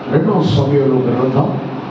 రెండవ సమయంలో గ్రంథం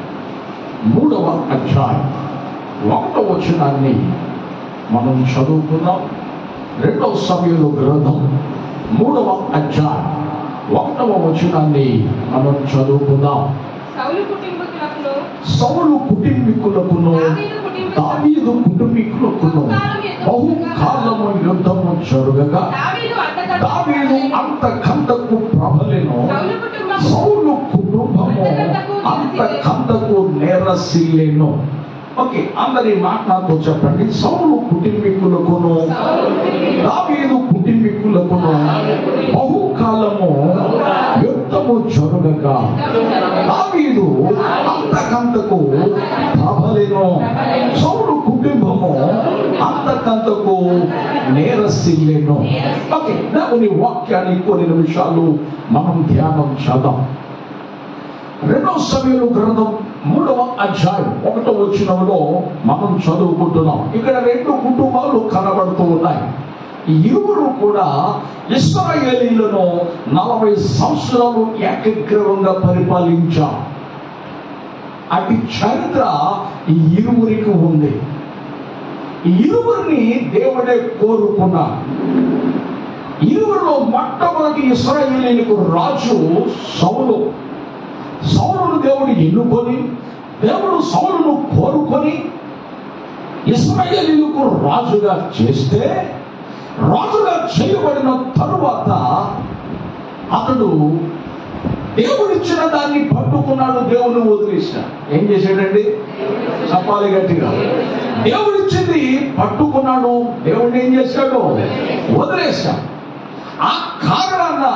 మూడవ అధ్యాయం ఒకటవ వచనాన్ని మనం చదువుకున్నాం రెండవ సమయంలో గ్రంథం మూడవ అధ్యాయం ఒకటవ వచనాన్ని మనం చదువుకుందాం సౌలు కుటుంబకులకు సౌలు కుటుంబీకులకును దావీదు కుటుంబీకులకును బహుకాలము యుద్ధము జరుగగా దావీదు దావీదు అంతకంతకు ప్రబలెను సౌలు కుటుంబం సౌలు కుటుంబము అంతకంతకు నేరసిల్లెను ఓకే అందరి మాట నాతో చెప్పండి సౌలు కుటుంబీకులకును దావీదు కుటుంబీకులకును బహుకాలము యుద్ధము జరుగగా దావీదు అంతకంతకు ప్రబలెను సౌలు కుటుంబము అంతకంతకు నేరసిల్లెను ఓకే దేవుని వాక్యాన్ని కొన్ని నిమిషాలు మనం ధ్యానం చేద్దాం రెండవ సమయంలో గ్రంథం మూడవ అధ్యాయం ఒకటో వచ్చినంలో మనం చదువుకుంటున్నాం ఇక్కడ రెండు కుటుంబాలు కనబడుతూ ఉన్నాయి ఈ ఇరువురు కూడా ఇస్రాయేలీలను నలభై సంవత్సరాలు ఏకగ్రీవంగా పరిపాలించారు అటు చరిత్ర ఈ ఇరువురికి ఉంది ఈ ఇరువురిని దేవుడే కోరుకున్నాడు ఇరువురిలో మొట్టమొదటి ఇస్రాయేలీలకు రాజు సౌలు సౌలును దేవుడు ఎన్నుకొని దేవుడు సౌలును కోరుకొని ఇస్రాయేలీలకు రాజుగా చేస్తే రాజుగా చేయబడిన తరువాత అతడు దేవుడిచ్చిన దాన్ని పట్టుకున్నాడు దేవుని వదిలేశాడు ఏం చేశాడండి చెప్పాలి గట్టిగా దేవుడిచ్చింది పట్టుకున్నాడు దేవుడు ఏం చేశాడు వదిలేశాడు ఆ కారణంగా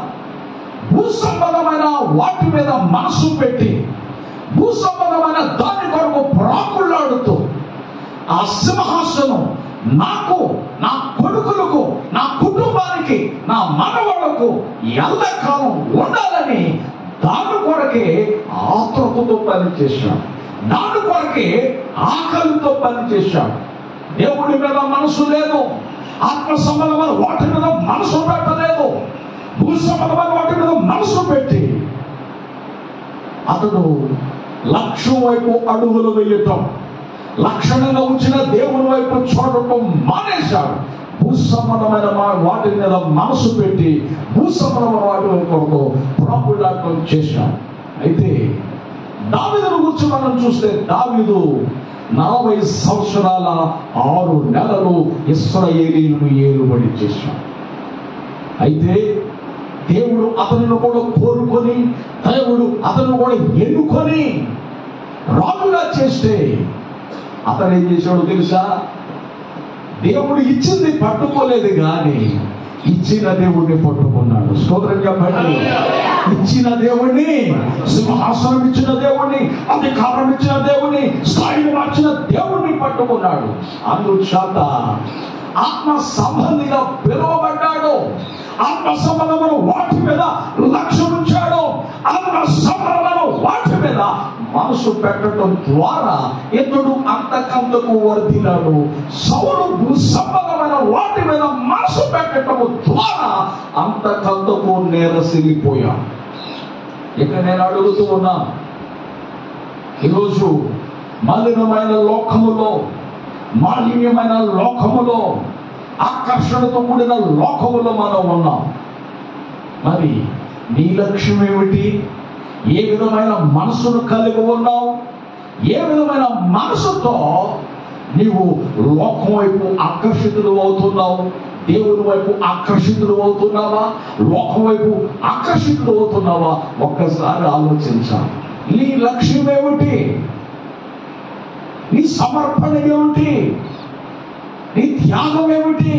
భూ సంబంధమైన వాటి మీద మనసు పెట్టి భూ సంబంధమైన దాని కొరకు ప్రాకులాడుతూ ఆ సింహాసనం నాకు నా కొడుకులకు నా కుటుంబానికి నా మనవలకు ఎల్లకాలం ఉండాలని దాని కొరకే ఆతృతతో పనిచేశాడు దాని కొరకే ఆకలితో పనిచేశాడు దేవుడి మీద మనసు లేదు ఆత్మ సంబంధమైన వాటి మీద మనసు పెట్టలేదు భూ సంబంధమైన వాటి మీద మనసు పెట్టి అతడు లక్ష్యం వైపు అడుగులు వేయటం లక్షణంగా ఉంచిన దేవుని వైపు చూడటం మానేశాడు భూ సంబంధమైన మా- వాటి మీద మనసు పెట్టి భూ సంబంధమైన వాటి వైపు ప్రాపులాటం చేశాడు అయితే దావిదును గురించి మనం చూస్తే దావిదు నలభై సంవత్సరాల ఆరు నెలలు ఇస్రాయేలీలను ఏలుబడి చేశాడు అయితే దేవుడు అతనిని కూడా కోరుకొని దేవుడు అతను కూడా ఎన్నుకొని రాజుగా చేస్తే అతను ఏం చేశాడో తెలుసా దేవుడు ఇచ్చింది పట్టుకోలేదు కానీ ఇచ్చిన దేవుడిని పట్టుకున్నాడు స్తోత్రం చెప్పండి ఇచ్చిన దేవుణ్ణి సింహాసనం ఇచ్చిన దేవుణ్ణి అధికారం ఇచ్చిన దేవుణ్ణి స్థాయిని మార్చిన దేవుణ్ణి పట్టుకున్నాడు అందుచేత ఆత్మ సంబంధిగా పిలువబడ్డాడు ఆత్మ సంబంధమైన వాటి మీద లక్ష్యం ఉంచాడు ఆత్మ సంబంధమైన వాటి మీద మనసు పెట్టడం ద్వారా ఇతడు అంతకంతకు వర్ధిల్లాడు సౌలు భూ సంబంధమైన వాటి మీద మనసు పెట్టడం ద్వారా అంతకంతకు నేరసిల్లిపోయాడు ఇక నేను అడుగుతూ ఉన్నా ఈరోజు మలినమైన లోకములో మాలిన్యమైన లోకములో ఆకర్షణతో కూడిన లోకములో మనం ఉన్నాం మరి నీ లక్ష్యం ఏమిటి ఏ విధమైన మనసును కలిగి ఉన్నావు ఏ విధమైన మనసుతో నీవు లోకం వైపు ఆకర్షితులు అవుతున్నావు దేవుని వైపు ఆకర్షితులు అవుతున్నావా లోకం వైపు ఆకర్షితులు అవుతున్నావా ఒక్కసారి ఆలోచించాలి నీ లక్ష్యం ఏమిటి నీ సమర్పణ ఏమిటి నీ త్యాగం ఏమిటి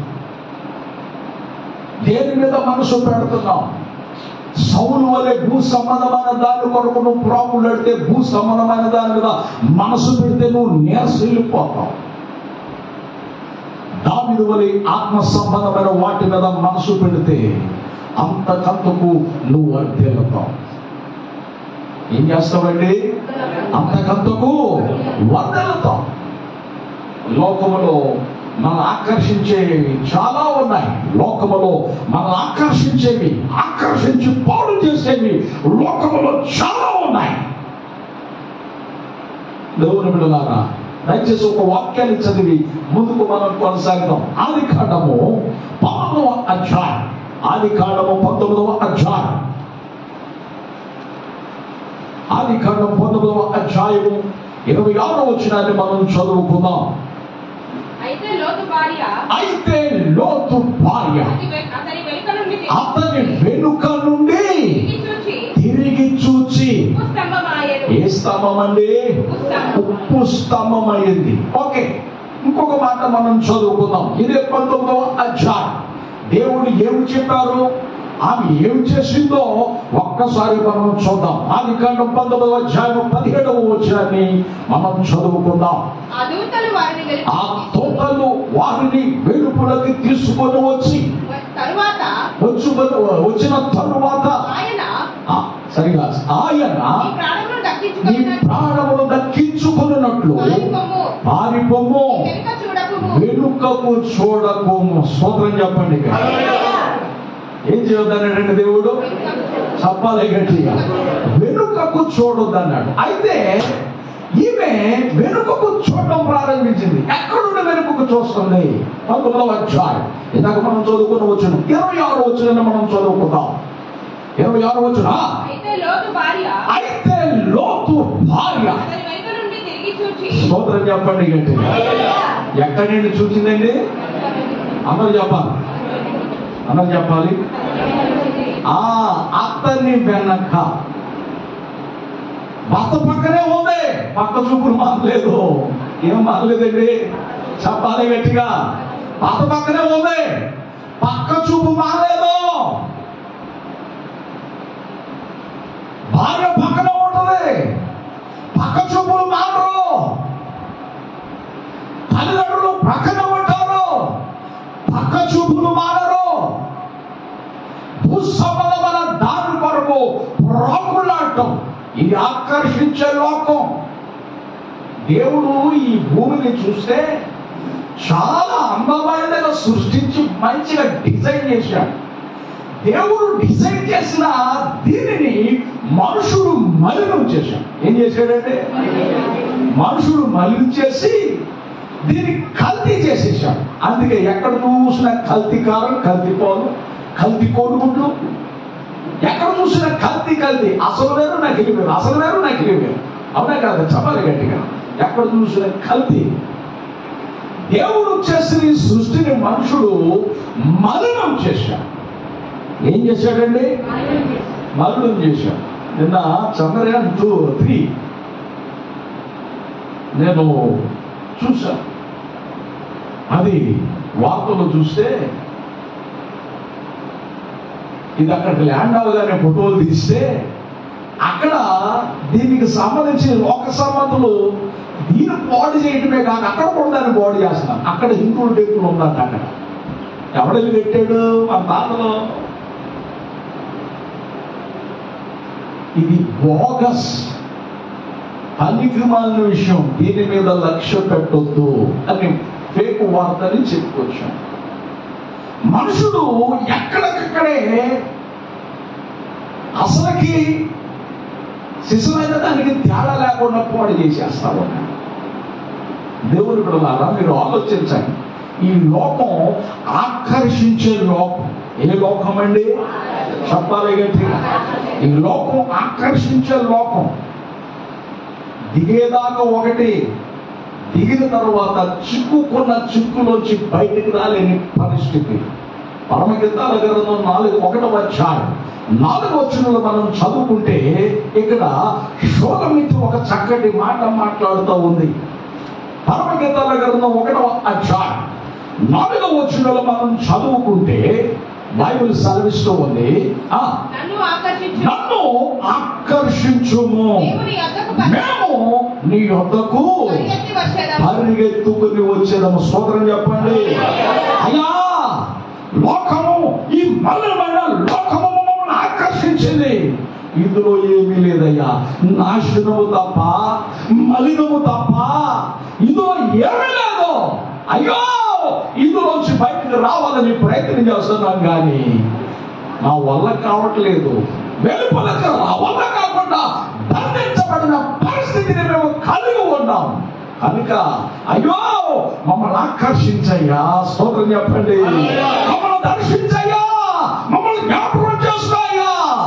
దేని మీద మనసు పెడుతున్నావు సౌలు వలె భూ సంబంధమైన దాని కొరకు నువ్వు ప్రాకులాడితే భూ సంబంధమైన దాని మీద మనసు పెడితే నువ్వు నేర్సిల్లిపోతావు దావిది వలె ఆత్మ సంబంధమైన వాటి మీద మనసు పెడితే అంతకంతకు నువ్వు వర్ధిల్లుతావు ఏం చేస్తావండి అంతకంతకు వర్ధలతాం లోకములో మనం ఆకర్షించేవి చాలా ఉన్నాయి లోకములో మనం ఆకర్షించేవి ఆకర్షించి పాడు చేసేవి లోకంలో చాలా ఉన్నాయి దేవుని బిడ్డలారా దయచేసి ఒక వాక్యాన్ని చదివి ముందుకు మనం కొనసాగుతాం ఆది కాండము పదమూడవ అధ్యాయం ఆది కాండము పంతొమ్మిదవ అధ్యాయం ఆది కాండం పంతొమ్మిదవ అధ్యాయము ఇరవై ఆరో వచ్చినాన్ని మనం చదువుకుందాం అయితే లోతు భార్య అయితే లోతు భార్య అతని వె- అతని వెనుక నుండి అతని వెనుక నుండి తిరిగి చూచి తిరిగి చూచి ఉప్పు స్తంభమాయెను. ఏ స్తంభం అండి ఉప్పు స్తంభం అయింది ఓకే ఇంకొక మాట మనం చదువుకుందాం ఇదే పంతొమ్మిదవ అధ్యాయం దేవుడు ఏమి చెప్పారు ఆమె ఏమి చేసిందో ఒక్కసారి మనం చూద్దాం ఆది కాండం పంతొమ్మిదవ అధ్యాయం పదిహేడవ వచ్చాన్ని మనం చదువుకుందాం ఆ దూతలు వారిని వెలికి ఆ తోటలు వారిని వెలుపులకి తీసుకొని వచ్చి తరువాత వచ్చు వచ్చిన తరువాత ఆయన ఆ, సరిగా ఆయన ఈ ప్రాణమును నీ దక్కించుకున్నట్లు ప్రాణమును దక్కించుకున్నట్లు పారిపోము. పారిపోము వెనుక చూడకుము వెనుకకు చూడకోము స్తోత్రం చెప్పండి ఇక. ఏం చేయొద్దన్నాడండి దేవుడు చెప్పాలి గట్టిగా వెనుకకు చూడొద్దన్నాడు అయితే ఈమె వెనుకకు చూడడం ప్రారంభించింది ఎక్కడుండి వెనుకకు చూస్తుంది పంతొమ్మిదవ అధ్యాయం ఇందాక మనం చదువుకుని వచ్చిన ఇరవై ఆరు వచ్చిన మనం చదువుకుందాం ఇరవై ఆరు వచ్చిన అయితే లోతు భార్య అయితే లోతు భార్య అతని వెనుక నుండి తిరిగి చూచి స్తోత్రం చెప్పండి గట్టిగా ఎక్కడి నుండి చూసిందండి అందరూ చెప్పాలి అందరూ చెప్పాలి ఆ అతన్ని వెనక భర్త పక్కనే ఉంది పక్క చూపులు మారలేదు ఏం మారలేదండి చెప్పాలి గట్టిగా భర్త పక్కనే ఉంది పక్క చూపు మారలేదు భార్య పక్కన ఉంటది పక్క చూపులు మారరు తల్లిదండ్రులు పక్కన ఉంటారు పక్క చూపులు మారరు భూసంబంధమైన దాని కొరకు ప్రాకులాడటం ఇది ఆకర్షించే లోకం దేవుడు ఈ భూమిని చూస్తే చాలా అందమైనగా సృష్టించి మంచిగా డిజైన్ చేశాడు దేవుడు డిజైన్ చేసిన దీనిని మనుషుడు మలినం చేశాడు ఏం చేశాడంటే మనుషుడు మలినం చేసి దీన్ని కల్తీ చేసేసాడు అందుకే ఎక్కడ చూసినా కల్తీ కారం కల్తీ పాలు కల్తీ కోడిగుడ్లు ఎక్కడ చూసినా కల్తీ కల్తీ అసలు వేరు నకిలీ వేరు అసలు వేరు నకిలీ వేరు అవునా కదా చెప్పాలి గట్టిగా ఎక్కడ చూసినా కల్తీ దేవుడు చేసిన ఈ సృష్టిని మనుషుడు మలినం చేశాడు ఏం చేశాడండి మలినం చేశాడు నిన్న చంద్రయాన్ టూ త్రీ నేను చూశాను అది వార్తలు చూస్తే ఇది అక్కడికి ల్యాండ్ అవగానే ఫోటోలు తీస్తే అక్కడ దీనికి సంబంధించిన లోక సంబంధులు దీన్ని బాడీ చేయటమే కాక అక్కడ కూడా దాన్ని బాడీ చేస్తున్నారు అక్కడ హిందువుల టెంపుల్ ఉందంట అక్కడ ఎవడెళ్ళి పెట్టాడు మన తాతలో ఇది బోగస్ పనికిమాలిన విషయం దీని మీద లక్ష్య పెట్టొద్దు అని ఫేక్ వార్తని చెప్పుకొచ్చాం మనుషుడు ఎక్కడికక్కడే అసలుకి శిశువైన దానికి తేడా లేకుండా పాడు చేసేస్తా ఉన్నాడు దేవుని బిడ్డలారా మీరు ఆలోచించండి ఈ లోకం ఆకర్షించే లోకం ఏ లోకం అండి చెప్పాలి గట్టిగా ఈ లోకం ఆకర్షించే లోకం దిగేదాకా ఒకటి దిగిన తర్వాత చిక్కుకున్న చిక్కులోంచి బయటికి రాలేని పరిస్థితి పరమగీతాల గ్రంథం నాలుగు ఒకటవ అధ్యాయం నాలుగు వచ్చినలు మనం చదువుకుంటే ఇక్కడ శోకమితి ఒక చక్కటి మాట మాట్లాడుతూ ఉంది పరమగీతాల గ్రంథం ఒకటవ అధ్యాయం నాలుగవ వచ్చినలు మనం చదువుకుంటే బైబిల్ సెలవిస్తూ ఉంది ఆ నన్ను ఆకర్షించు నన్ను ఆకర్షించుము దేవుని యొద్దకు పరి- మేము నీ యొద్దకు పరిగెత్తి వచ్చేదము. పరిగెత్తుకుని వచ్చేదము స్తోత్రం చెప్పండి అయ్యా లోకము ఈ మలినమైన లోకము మమ్మల్ని ఆకర్షించింది ఇందులో ఏమీ లేదయ్యా నాశనము తప్ప మలినము తప్ప ఇందులో ఏమీ లేదు అయ్యో ఇందులోంచి బయటకు రావాలని ప్రయత్నం చేస్తున్నాం కానీ నా వల్ల కావట్లేదు వెలుపలకు రా వల్ల కాకుండా బంధించబడిన పరిస్థితిని మేము కలిగి ఉన్నాం కనుక అయ్యో మమ్మల్ని ఆకర్షించయ్యా స్తోత్రం చెప్పండి మమ్మల్ని దర్శించయ్యా మమ్మల్ని జ్ఞాపకం చేసుకోయ్యా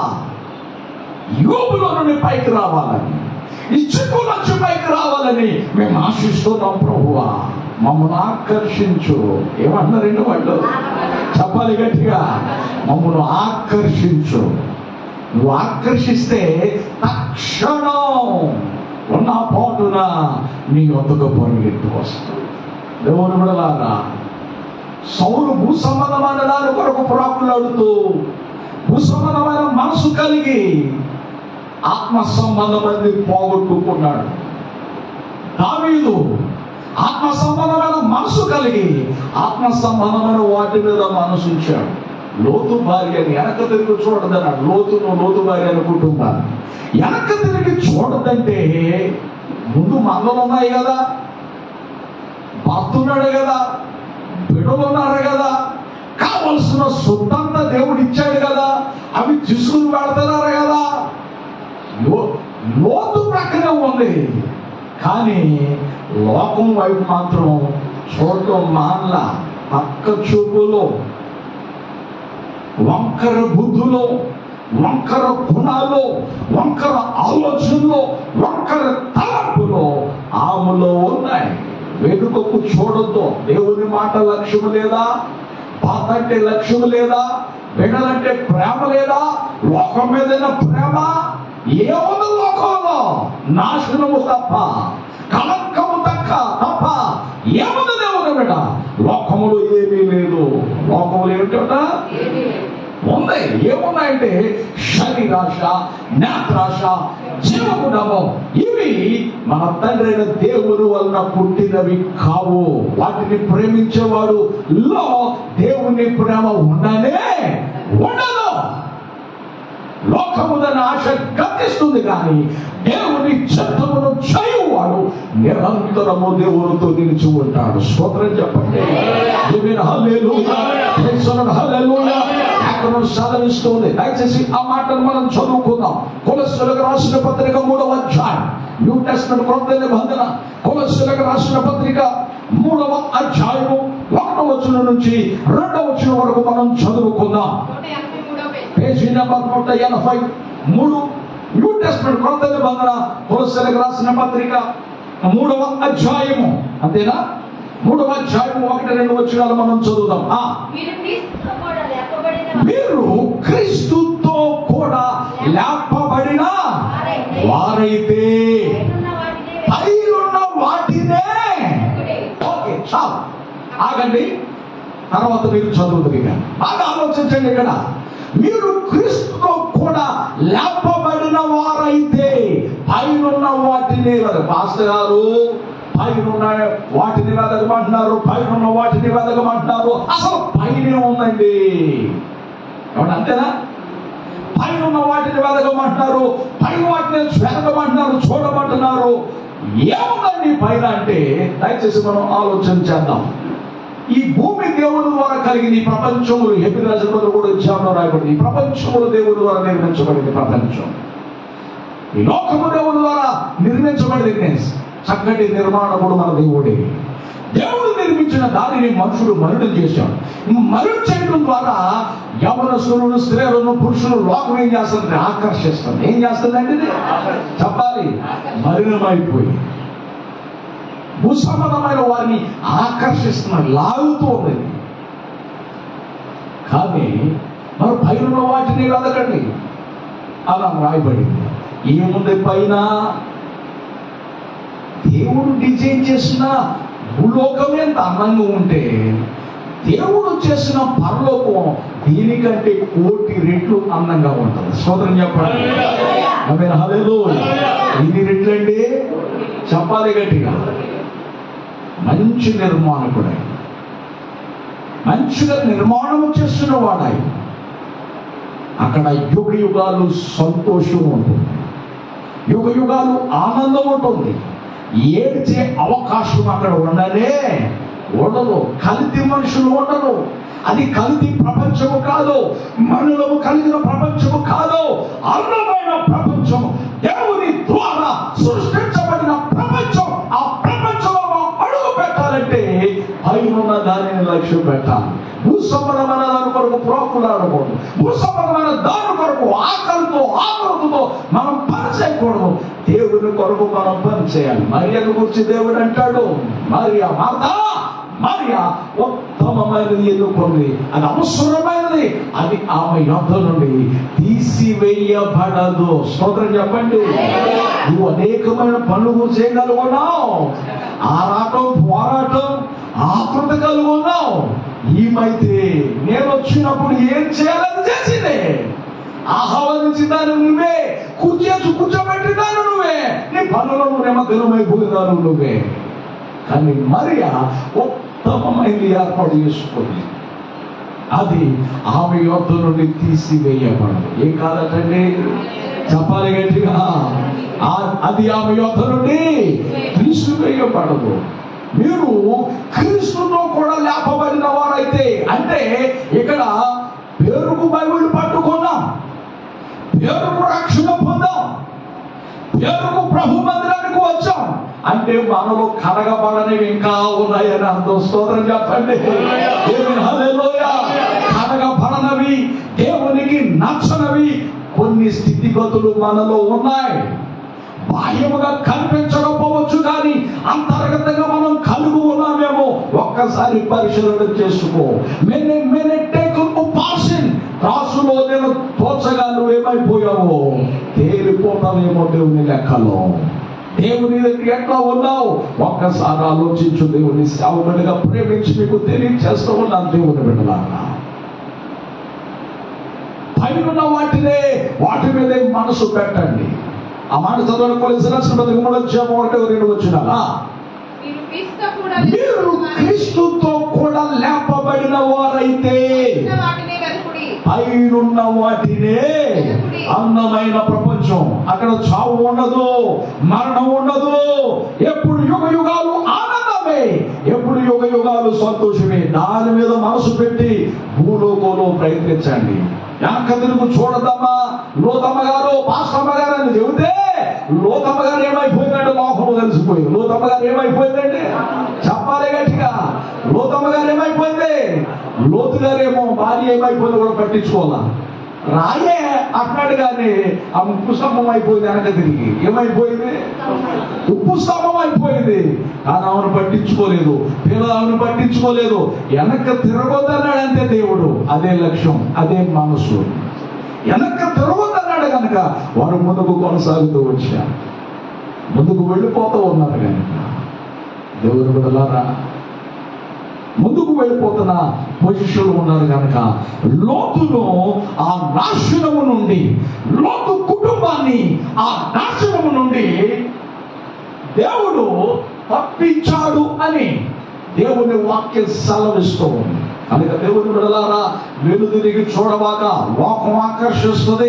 యోగులో నుండి పైకి రావాలని ఈ చిక్కుల నుంచి పైకి రావాలని మేము ఆశిస్తున్నాం ప్రభువా మమ్మల్ని ఆకర్షించు ఏమన్నారండి వాళ్ళు చెప్పాలి గట్టిగా మమ్మల్ని ఆకర్షించు నువ్వు ఆకర్షిస్తే తక్షణం ఉన్న పాటున నీ వద్దకు పరిగెత్తు వస్తావు దేవుని విడలారా సౌలు భూ సంబంధమైన దాని కొరకు ప్రాకులాడుతూ భూ సంబంధమైన మనసు కలిగి ఆత్మ సంబంధమైనది పోగొట్టుకున్నాడు దావీదు ఆత్మ సంబంధమైన మనసు కలిగి ఆత్మ సంబంధమైన వాటి మీద మనసు ఉంచాడు లోతు భార్యని వెనక తిరిగి చూడదన్నాడు లోతును లోతు భార్య అనుకుంటున్నాను వెనక తిరిగి చూడదంటే ముందు మందలు ఉన్నాయి కదా భర్తున్నాడు కదా బిడ్డలు ఉన్నారు కదా కావలసిన సొత్తంతా దేవుడు ఇచ్చాడు కదా అవి తీసుకుని పెడుతున్నారు కదా లో- లోతు ప్రక్కనే ఉంది కానీ లోకం వైపు మాత్రం చూడటం మానల పక్క చూపులో వంకర బుద్ధులో వంకర గుణాలు వంకర ఆలోచనలు వంకర తలంపులు ఆమెలో ఉన్నాయి వెనుకకు చూడొద్దు దేవుని మాట లక్ష్యం లేదా పాత అంటే లక్ష్యం లేదా బిడ్డలంటే ప్రేమ లేదా లోకం మీదైన ప్రేమ ఏముంది లోకంలో నాశనము తప్ప కలంకము తక్క తప్ప ఏముంది దేవుని బిడ్డ లోకములో ఏమీ లేదు లోకములు ఏమిటో ఉంది ఏమున్నాయంటే శరీరాశ నేత్రాశ జీవగుణము ఇవి మన తండ్రి అయిన దేవుని వలన పుట్టినవి కావు వాటిని ప్రేమించేవాడు లో దేవుని ప్రేమ ఉండనే ఉండదు లోకముదన ఆశ గతిస్తుంది కానీ దేవుని చిత్తమును చేయువాడు నిరంతరము దేవునితో నిలిచి ఉంటాడు స్తోత్రం చెప్పండి ఆమేన్. హల్లెలూయా. Praise the Lord. హల్లెలూయా. లేఖనం సాధనిస్తుంది దయచేసి ఆ మాటను మనం చదువుకుందాం కొలస్సులకు రాసిన పత్రిక మూడవ అధ్యాయం న్యూ టెస్ట్మెంట్ కొత్త నిబంధన కొలస్సులకు రాసిన పత్రిక మూడవ అధ్యాయము ఒకటవ వచనం నుంచి రెండవ వచనం వరకు మనం చదువుకుందాం నూట ఎనభై మూడో పేజీ పేజీ నెంబర్ నూట ఎనభై మూడు న్యూ టెస్ట్మెంట్ కొత్త నిబంధన కొలసలకు రాసిన పత్రిక మూడవ అధ్యాయము అంతేనా మూడవ అధ్యాయము ఒకటి రెండు వచ్చినాలు మనం చదువుదాం ఆ మీరు క్రీస్తుతో కూడా లేపబడిన మీరు క్రీస్తుతో కూడా లేపబడిన వారైతే పైనున్న వాటినే పైనున్న వాటినే వెతుకుడి. ఓకే చాలు ఆగండి తర్వాత మీరు చదువుతుంది ఇక. బాగా ఆలోచించండి ఇక్కడ మీరు క్రీస్తుతో కూడా లేపబడిన వారైతే పైనున్న వాటిని పాస్టర్ గారు పైనున్న వాటిని వెదకమంటున్నారు పైనున్న వాటిని వెదకమంటున్నారు అసలు పైన ఉందండి ఏమంటే అంతేనా పైన ఉన్న వాటిని వెదకమంటున్నారు పైన వాటిని వెదకమంటున్నారు చూడమంటున్నారు ఏముందండి పైన అంటే దయచేసి మనం ఆలోచన చేద్దాం ఈ భూమి దేవుని ద్వారా కలిగింది ఈ ప్రపంచములు ఎపి రాజులలో కూడా ఇచ్చామో రాయబడింది ఈ ప్రపంచములు దేవుని ద్వారా నిర్మించబడింది ప్రపంచం ఈ లోకము దేవుని ద్వారా నిర్మించబడింది చక్కటి నిర్మాణముడు మన దేవుడే దేవుడు నిర్మించిన దానిని మనుషుడు మరుడు చేశాడు మరుడు చేయడం ద్వారా యవనస్తులను స్త్రీలను పురుషులు లోకం ఏం చేస్తుంది ఆకర్షిస్తుంది ఏం చేస్తుందంటే ఇది? చెప్పాలి మలినమైపోయి భూసంబంధమైన వారిని ఆకర్షిస్తున్నారు లాగుతూ ఉంది కానీ మరి పైన వాటిని వెదకండి అలా రాయబడింది ఏముంది పైన దేవుడు డిజైన్ చేసిన భూలోకం ఎంత అందంగా ఉంటే దేవుడు చేసిన పరలోకం దీనికంటే కోటి రెట్లు అందంగా ఉంటుంది సోదరం చెప్పండి ఆమేన్. హల్లెలూయా. ఎన్ని రెట్లు అండి చెప్పాలి గట్టిగా మంచి నిర్మాణకుడే మంచిగా నిర్మాణం చేస్తున్న వాడాయి అక్కడ యుగ యుగాలు సంతోషం ఉంటుంది యుగ యుగాలు ఆనందం ఉంటుంది ఏడ్చే అవకాశం అక్కడ ఉండనే ఉండదు కల్తీ మనుషులు ఉండరు అది కల్తీ ప్రపంచము కాదు మనులము కలిగిన ప్రపంచము కాదు అందమైన ప్రపంచం దేవుని ద్వారా సృష్టించబడిన ప్రపంచం ఆ ప్రపంచంలో మనం అడుగు పెట్టాలంటే పైన దానిని లక్ష్యం పెట్టాలి భూసంబంధమైన దాని కొరకు ప్రోకులాడకూడదు భూసంబంధమైన దాని కొరకు ఆకలితో ఆకలితో మనం పని చేయకూడదు దేవుని కొరకు మనం పని చేయాలి మరియను గురించి దేవుడు అంటాడు మరియా మాత మరియా ఉత్తమమైనది ఎన్నుకుంది అది అవసరమైనది అది ఆమె యొద్ద నుండి తీసివేయబడదు స్తోత్రం చెప్పండి నువ్వు అనేకమైన పనులు చేయగలుగున్నావు ఆరాటం పోరాటం ఆకృత కలిగి ఉన్నావు ఈమైతే నేను వచ్చినప్పుడు ఏం చేయాలని చేసిందే ఆహ్వానించినాను నువ్వే కూర్చేసి కూర్చోబెట్టినాను నువ్వే నీ పనులను నిమగ్నమైపోయినాను నువ్వే కానీ మరియా ఉత్తమమైనది ఏర్పాటు చేసుకుంది అది ఆమె యొద్ద నుండి తీసివేయబడదు ఏ కాదటండి చెప్పాలి గట్టిగా ఆ- అది ఆమె యొద్ద నుండి తీసివేయబడదు మీరు క్రీస్తుతో కూడా లేపబడిన వారైతే అంటే ఇక్కడ పేరుకు బైబిల్ పట్టుకున్నాం పేరుకు రక్షణ పొందాం పేరుకు ప్రభు మందిరానికి వచ్చాం అంటే మనలో కడగబడనివి ఇంకా ఉన్నాయని అర్థం స్తోత్రం చెప్పండి దేవుని హల్లెలూయా. కడగబడనవి దేవునికి నచ్చనవి కొన్ని స్థితిగతులు మనలో ఉన్నాయి బాహ్యముగా కనిపించకపోవచ్చు కానీ అంతర్గతంగా మనం కలిగి ఉన్నామేమో ఒక్కసారి పరిశీలన చేసుకో మెనే మెనే టేక్ పార్షన్ రాసులో నేను తోచగా నువ్వు ఏమైపోయావు తేలిపోతావేమో దేవుని లెక్కలో దేవుని దగ్గర ఎట్లా ఉన్నావు ఒక్కసారి ఆలోచించు దేవుని సేవకుడిగా ప్రేమించి మీకు తెలియచేస్తూ ఉన్నాను దేవుని బిడ్డలారా పైన వాటినే వాటి మీదే మనసు పెట్టండి ఆ మాట చదవడం కొలిసిన శ్రీమతి మూడు వచ్చాము ఒకటి రెండు వచ్చిన మీరు క్రీస్తుతో కూడా మీరు క్రీస్తుతో కూడా లేపబడిన వారైతే ఉన్న వాటినే వెలుపుడి పైనున్న వాటినే అందమైన ప్రపంచం అక్కడ చావు ఉండదు మరణం ఉండదు ఎప్పుడు యుగ యుగాలు ఆనందమే ఎప్పుడు యుగ యుగాలు సంతోషమే దాని మీద మనసు పెట్టి భూలోకంలో ప్రయత్నించండి వెనక తిరుగు చూడదమ్మా లోతమ్మ గారు పాస్టమ్మ గారు అని చెబితే లోతమ్మ గారు ఏమైపోయిందంటే లోకము కలిసిపోయింది లోతమ్మ గారు ఏమైపోయిందంటే చెప్పాలి గట్టిగా లోతమ్మ గారు ఏమైపోయింది లోతు గారేమో భార్య ఏమైపోయింది కూడా పట్టించుకోవాలా రాయే అన్నాడు కానీ ఆ ఉప్పు స్తంభం అయిపోయింది వెనక తిరిగి ఏమైపోయింది ఉప్పు స్తంభం అయిపోయింది కానీ ఆమెను పట్టించుకోలేదు పిల్లలను పట్టించుకోలేదు వెనక తిరగొద్దన్నాడు అంతే దేవుడు అదే లక్ష్యం అదే మనసు వెనక తిరగొద్దన్నాడు కనుక వారు ముందుకు కొనసాగుతూ వచ్చారు ముందుకు వెళ్ళిపోతూ ఉన్నారు కనుక దేవుడు బిడ్డలారా ముందుకు వెళ్ళిపోతున్న పొజిషన్లో ఉన్నారు కనుక లోతును ఆ నాశనము నుండి లోతు కుటుంబాన్ని ఆ నాశనము నుండి దేవుడు తప్పించాడు అని దేవుని వాక్యం సెలవిస్తూ ఉంది కనుక దేవుని విడలారా వెలుదిరిగి చూడవాక లోకం ఆకర్షిస్తుంది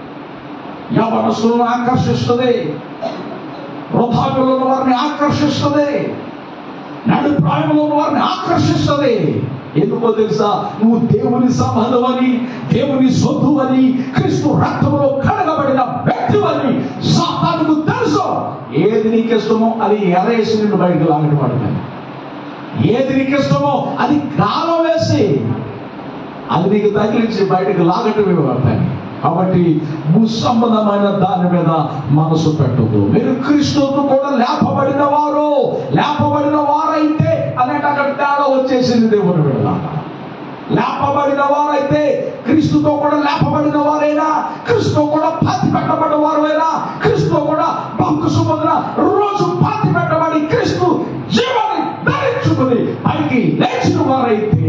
యవనస్తులను ఆకర్షిస్తుంది వృద్ధాప్యులను వారిని ఆకర్షిస్తుంది నడు ప్రాయంలో ఉన్న వారిని ఆకర్షిస్తుంది ఎందుకో తెలుసా నువ్వు దేవుని సంబంధం అని దేవుని సొత్తు అని క్రీస్తు రక్తంలో కడగబడిన వ్యక్తి అని సాతానుకు తెలుసు ఏది నీకు ఇష్టమో అది ఎరేసి నిన్ను బయటకు లాగడం పడుతుంది ఏది నీకు ఇష్టమో అది కాలం వేసి అది నీకు తగిలించి బయటకు లాగటమే పడతాయి కాబట్టి భూసంబంధమైన దాని మీద మనసు పెట్టదు మీరు క్రీస్తుతో కూడా లేపబడిన వారు లేపబడిన వారైతే అనేట అక్కడ తేడా వచ్చేసింది దేవుని బిడ్డ లేపబడిన వారైతే క్రీస్తుతో కూడా లేపబడిన వారైనా క్రీస్తు కూడా పాతి పెట్టబడిన వారైనా క్రీస్తు కూడా బంకు సుమందున రోజు పాతి పెట్టబడి క్రీస్తు జీవాన్ని ధరించుకుని పైకి లేచిన వారైతే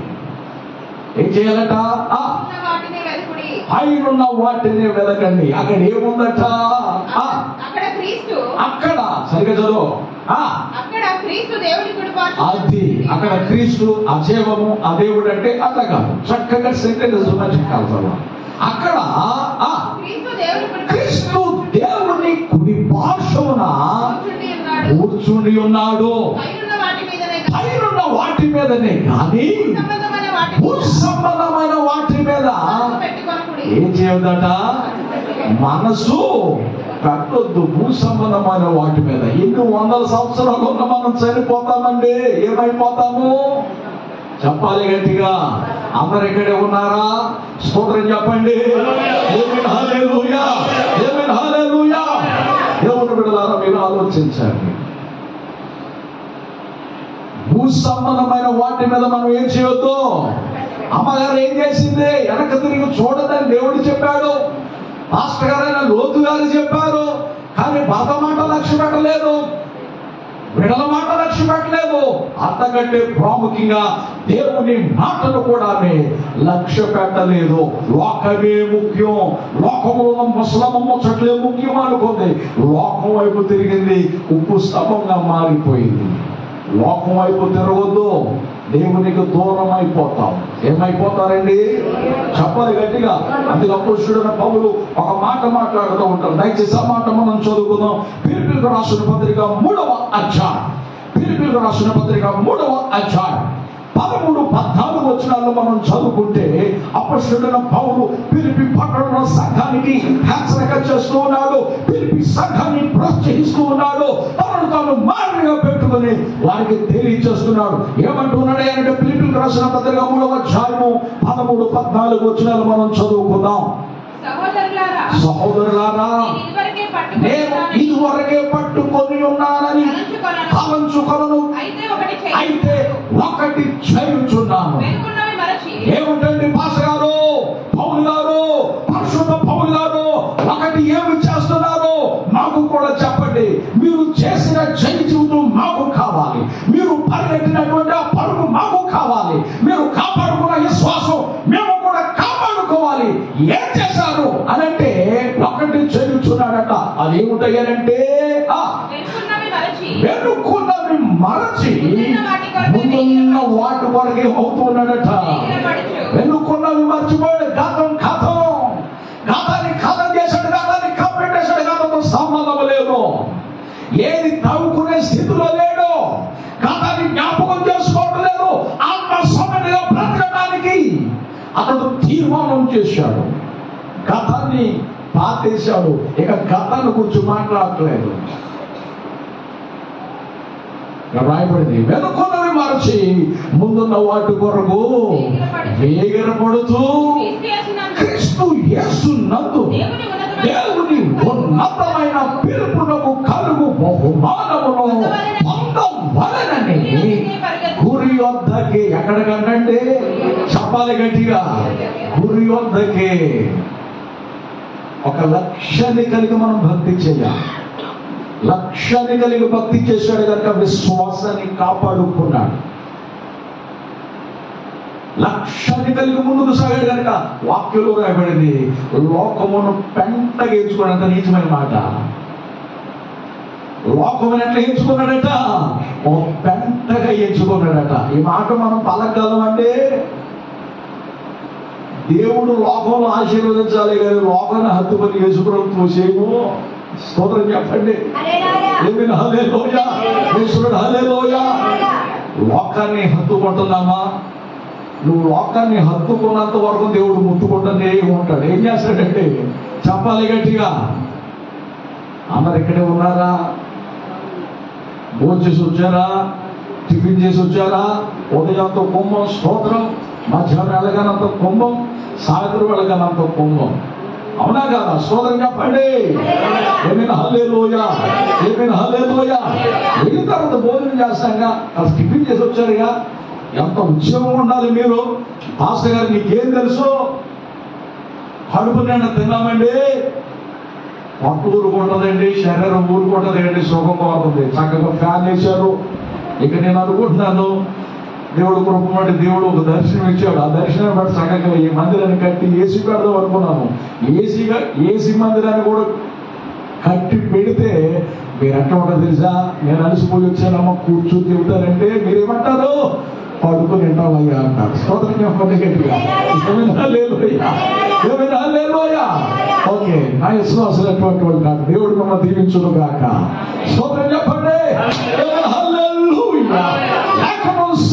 ఏం చేయాలట ఆ ఉన్న వాటినే వెలుపుడి పైనున్న వాటిని వెదకండి అక్కడ ఏముందట ఆ, అక్కడ క్రీస్తు అక్కడ సరిగ్గా చదువు ఆ, అక్కడ క్రీస్తు దేవుడి కుడిపాటు అది అక్కడ క్రీస్తు ఆ జీవము ఆ దేవుడు అంటే అట్లా కాదు చక్కగా సెంటెన్స్ మంచి కాదు అక్కడ ఆ క్రీస్తు దేవుడి క్రీస్తు దేవుని కుడి పార్శ్వమున కూర్చుండి ఉన్నాడు కూర్చుని ఉన్నాడు పైనున్న వాటి మీదనే పైనున్న వాటి మీదనే కానీ సంబంధమైన వాటి భూ సంబంధమైన వాటి మీద మనసు పెట్టుకొనకుడి. ఏం చేయదట మనసు పెట్టొద్దు భూ సంబంధమైన వాటి మీద ఎన్ని వందల సంవత్సరాలు ఉన్న మనం చనిపోతామండి ఏమైపోతాము చెప్పాలి గట్టిగా అందరు ఇక్కడే ఉన్నారా స్తోత్రం చెప్పండి ఏమైనా హల్లెలూయా ఏమైనా హల్లెలూయా దేవుని బిడ్డలారా మీరు ఆలోచించండి భూ సంబంధమైన వాటి మీద మనం ఏం చేయొద్దు అమ్మగారు ఏం చేసింది వెనక తిరిగి చూడదని దేవుడు చెప్పాడు మాస్టర్ గారైన లోతు గారు చెప్పారు కానీ భర్త మాట లక్ష్య పెట్టలేదు బిడల మాట లక్ష్య పెట్టలేదు అంతకంటే ప్రాముఖ్యంగా దేవుని మాటను కూడా ఆమె లక్ష్య పెట్టలేదు లోకమే ముఖ్యం లోకంలో ముసలమ్మ ముచ్చట్లే ముఖ్యం అనుకుంది లోకం వైపు తిరిగింది ఉప్పు స్తంభంగా మారిపోయింది లోకం వైపు తిరగొద్దు దేవునికి దూరం అయిపోతాం ఏమైపోతారండి చెప్పాలి గట్టిగా అందుకే అపురుషుడైన పౌలు ఒక మాట మాట్లాడుతూ ఉంటారు దయచేసి ఆ మాట మనం చదువుకుందాం పిలిపిలకు రాసిన పత్రిక మూడవ అధ్యాయం పిలిపిలకు రాసిన పత్రిక మూడవ అధ్యాయం పదమూడు పద్నాలుగు వచనాల్లో మనం చదువుకుంటే అపశ్రుడైన పౌలు పిలిపి పట్టణంలో సంఘానికి హెచ్చరిక చేస్తూ ఉన్నాడు పిలిపి సంఘాన్ని ప్రోత్సహిస్తూ ఉన్నాడు తనను తాను మాదిరిగా పెట్టుకుని వారికి తెలియచేస్తున్నాడు ఏమంటున్నాడు అంటే పిలిపికి రాసిన పత్రిక మూడవ అధ్యాయము పదమూడు పద్నాలుగు వచనాలు మనం చదువుకుందాం సహోదరులారా సహోదరులారా నేను ఇదివరకే నేను పట్టుకొని ఇదివరకే పట్టుకొని ఉన్నానని తలంచుకొనను అయితే ఒకటి చేయి అయితే ఒకటి చేయుచున్నాను వెనుకున్నవి మరచి ఏమిటండి పాస గారు పౌలు గారు పరిశుద్ధ పౌలు గారు ఒకటి ఏమి చేస్తున్నారు మాకు కూడా చెప్పండి మీరు చేసిన జై జీవితం మాకు కావాలి మీరు పరిగెట్టినటువంటి ఆ పరుగు మాకు కావాలి మీరు కాపాడుకున్న విశ్వాసం మేము కూడా కాపాడుకోవాలి ఏం చేశారు అనంటే ఒకటి చేయుచున్నాడట అది ఏమిటయ్యానంటే ఆ వెనుకున్నవి మరచి వెనుకున్నవి మరచి ముందున్న వాటి వరకు అవుతున్నాడట ఎగిరపడుచు. వెనుకున్నవి మర్చిపోయాడు గతం గతం గతాన్ని కథం చేశాడు గతాన్ని కప్పెట్టేశాడు గతంతో సంబంధం లేదు ఏది తవ్వుకునే స్థితిలో లేడు గతాన్ని జ్ఞాపకం చేసుకోవడం లేదు ఆత్మ సమయంగా బ్రతకడానికి అతడు తీర్మానం చేశాడు గతాన్ని పాతేశాడు ఇక గతాన్ని గురించి మాట్లాడట్లేదు ఇక్కడ రాయబడింది వెనుకున్నవి మరచి ముందున్న వాటి కొరకు వేగిరపడుతూ క్రీస్తు యేసు నందు దేవుని ఉన్నతమైన దేవుని ఉన్నతమైన పిలుపునకు కలుగు బహుమానమును పొందం వలనని గురి వద్దకి ఎక్కడికంటే చెప్పాలి గట్టిగా గురి వద్దకి ఒక లక్ష్యాన్ని కలిగి మనం భక్తి చేయాలి లక్ష్యాన్ని కలిగి భక్తి చేశాడు కనుక విశ్వాసాన్ని కాపాడుకున్నాడు లక్ష్యాన్ని కలిగి ముందుకు సాగాడు కనుక వాక్యంలో రాయబడింది లోకమును పెంటగా ఎంచుకున్నంత నీచమైన మాట లోకమును ఎట్లా ఎంచుకున్నాడట ఓ పెంటగా ఎంచుకున్నాడట ఈ మాట మనం పలకగలం అంటే దేవుడు లోకంలో ఆశీర్వదించాలి కానీ లోకాన్ని హద్దుపని వేసుకుని తోసేము స్తోత్రం చెప్పండి ఏమిటి హల్లెలూయా యేసుడు హల్లెలూయా లోకాన్ని హత్తుకుంటున్నామా నువ్వు లోకాన్ని హత్తుకున్నంత వరకు దేవుడు ముట్టుకుంటూనే ఉంటాడు ఏం చేస్తాడంటే చెప్పాలి గట్టిగా అందరు ఇక్కడే ఉన్నారా భోజనం చేసి వచ్చారా టిఫిన్ చేసి వచ్చారా ఉదయంతో కుంభం స్తోత్రం మధ్యాహ్నం వెళ్ళగానంత కుంభం సాయంత్రం వెళ్ళగానంత కుంభం అవునా కదా స్తోత్రం చెప్పండి ఏమైనా హల్లే లోయ ఏమైనా హల్లే లోయ వెళ్ళిన తర్వాత భోజనం చేస్తాంగా అసలు టిఫిన్ చేసి వచ్చారుగా ఎంత ఉద్యోగం ఉండాలి మీరు పాస్టర్ గారు మీకేం తెలుసు కడుపు నిండా తిన్నామండి పొట్ట ఊరుకుంటుందండి శరీరం ఊరుకుంటుందండి సుఖం పోతుంది చక్కగా ఫ్యాన్ వేశారు ఇక నేను అనుకుంటున్నాను దేవుడు కృపమటి దేవుడు ఒక దర్శనం ఇచ్చాడు ఆ దర్శనం బట్టి చక్కగా ఈ మందిరాన్ని కట్టి ఏసీ పెడదాం అనుకున్నాను ఏసీగా ఏసీ మందిరాన్ని కూడా కట్టి పెడితే మీరు ఎట్లా ఉంటుంది తెలుసా నేను అలసిపోయి వచ్చానమ్మా కూర్చొని చెబుతారంటే మీరేమంటారు పడుకుని వింటామయ్యా అంటారు స్తోత్రం చెప్పండి గట్టిగా ఏమైనా హల్లెలూయా. ఏమైనా హల్లెలూయా. ఓకే నా విశ్వాసం ఎటువంటి వాళ్ళు కాదు దేవుడు మమ్మల్ని దీవించును గాక స్తోత్రం చెప్పండి ఏమైనా హల్లెలూయా. లేఖనం సెలవిస్తుంది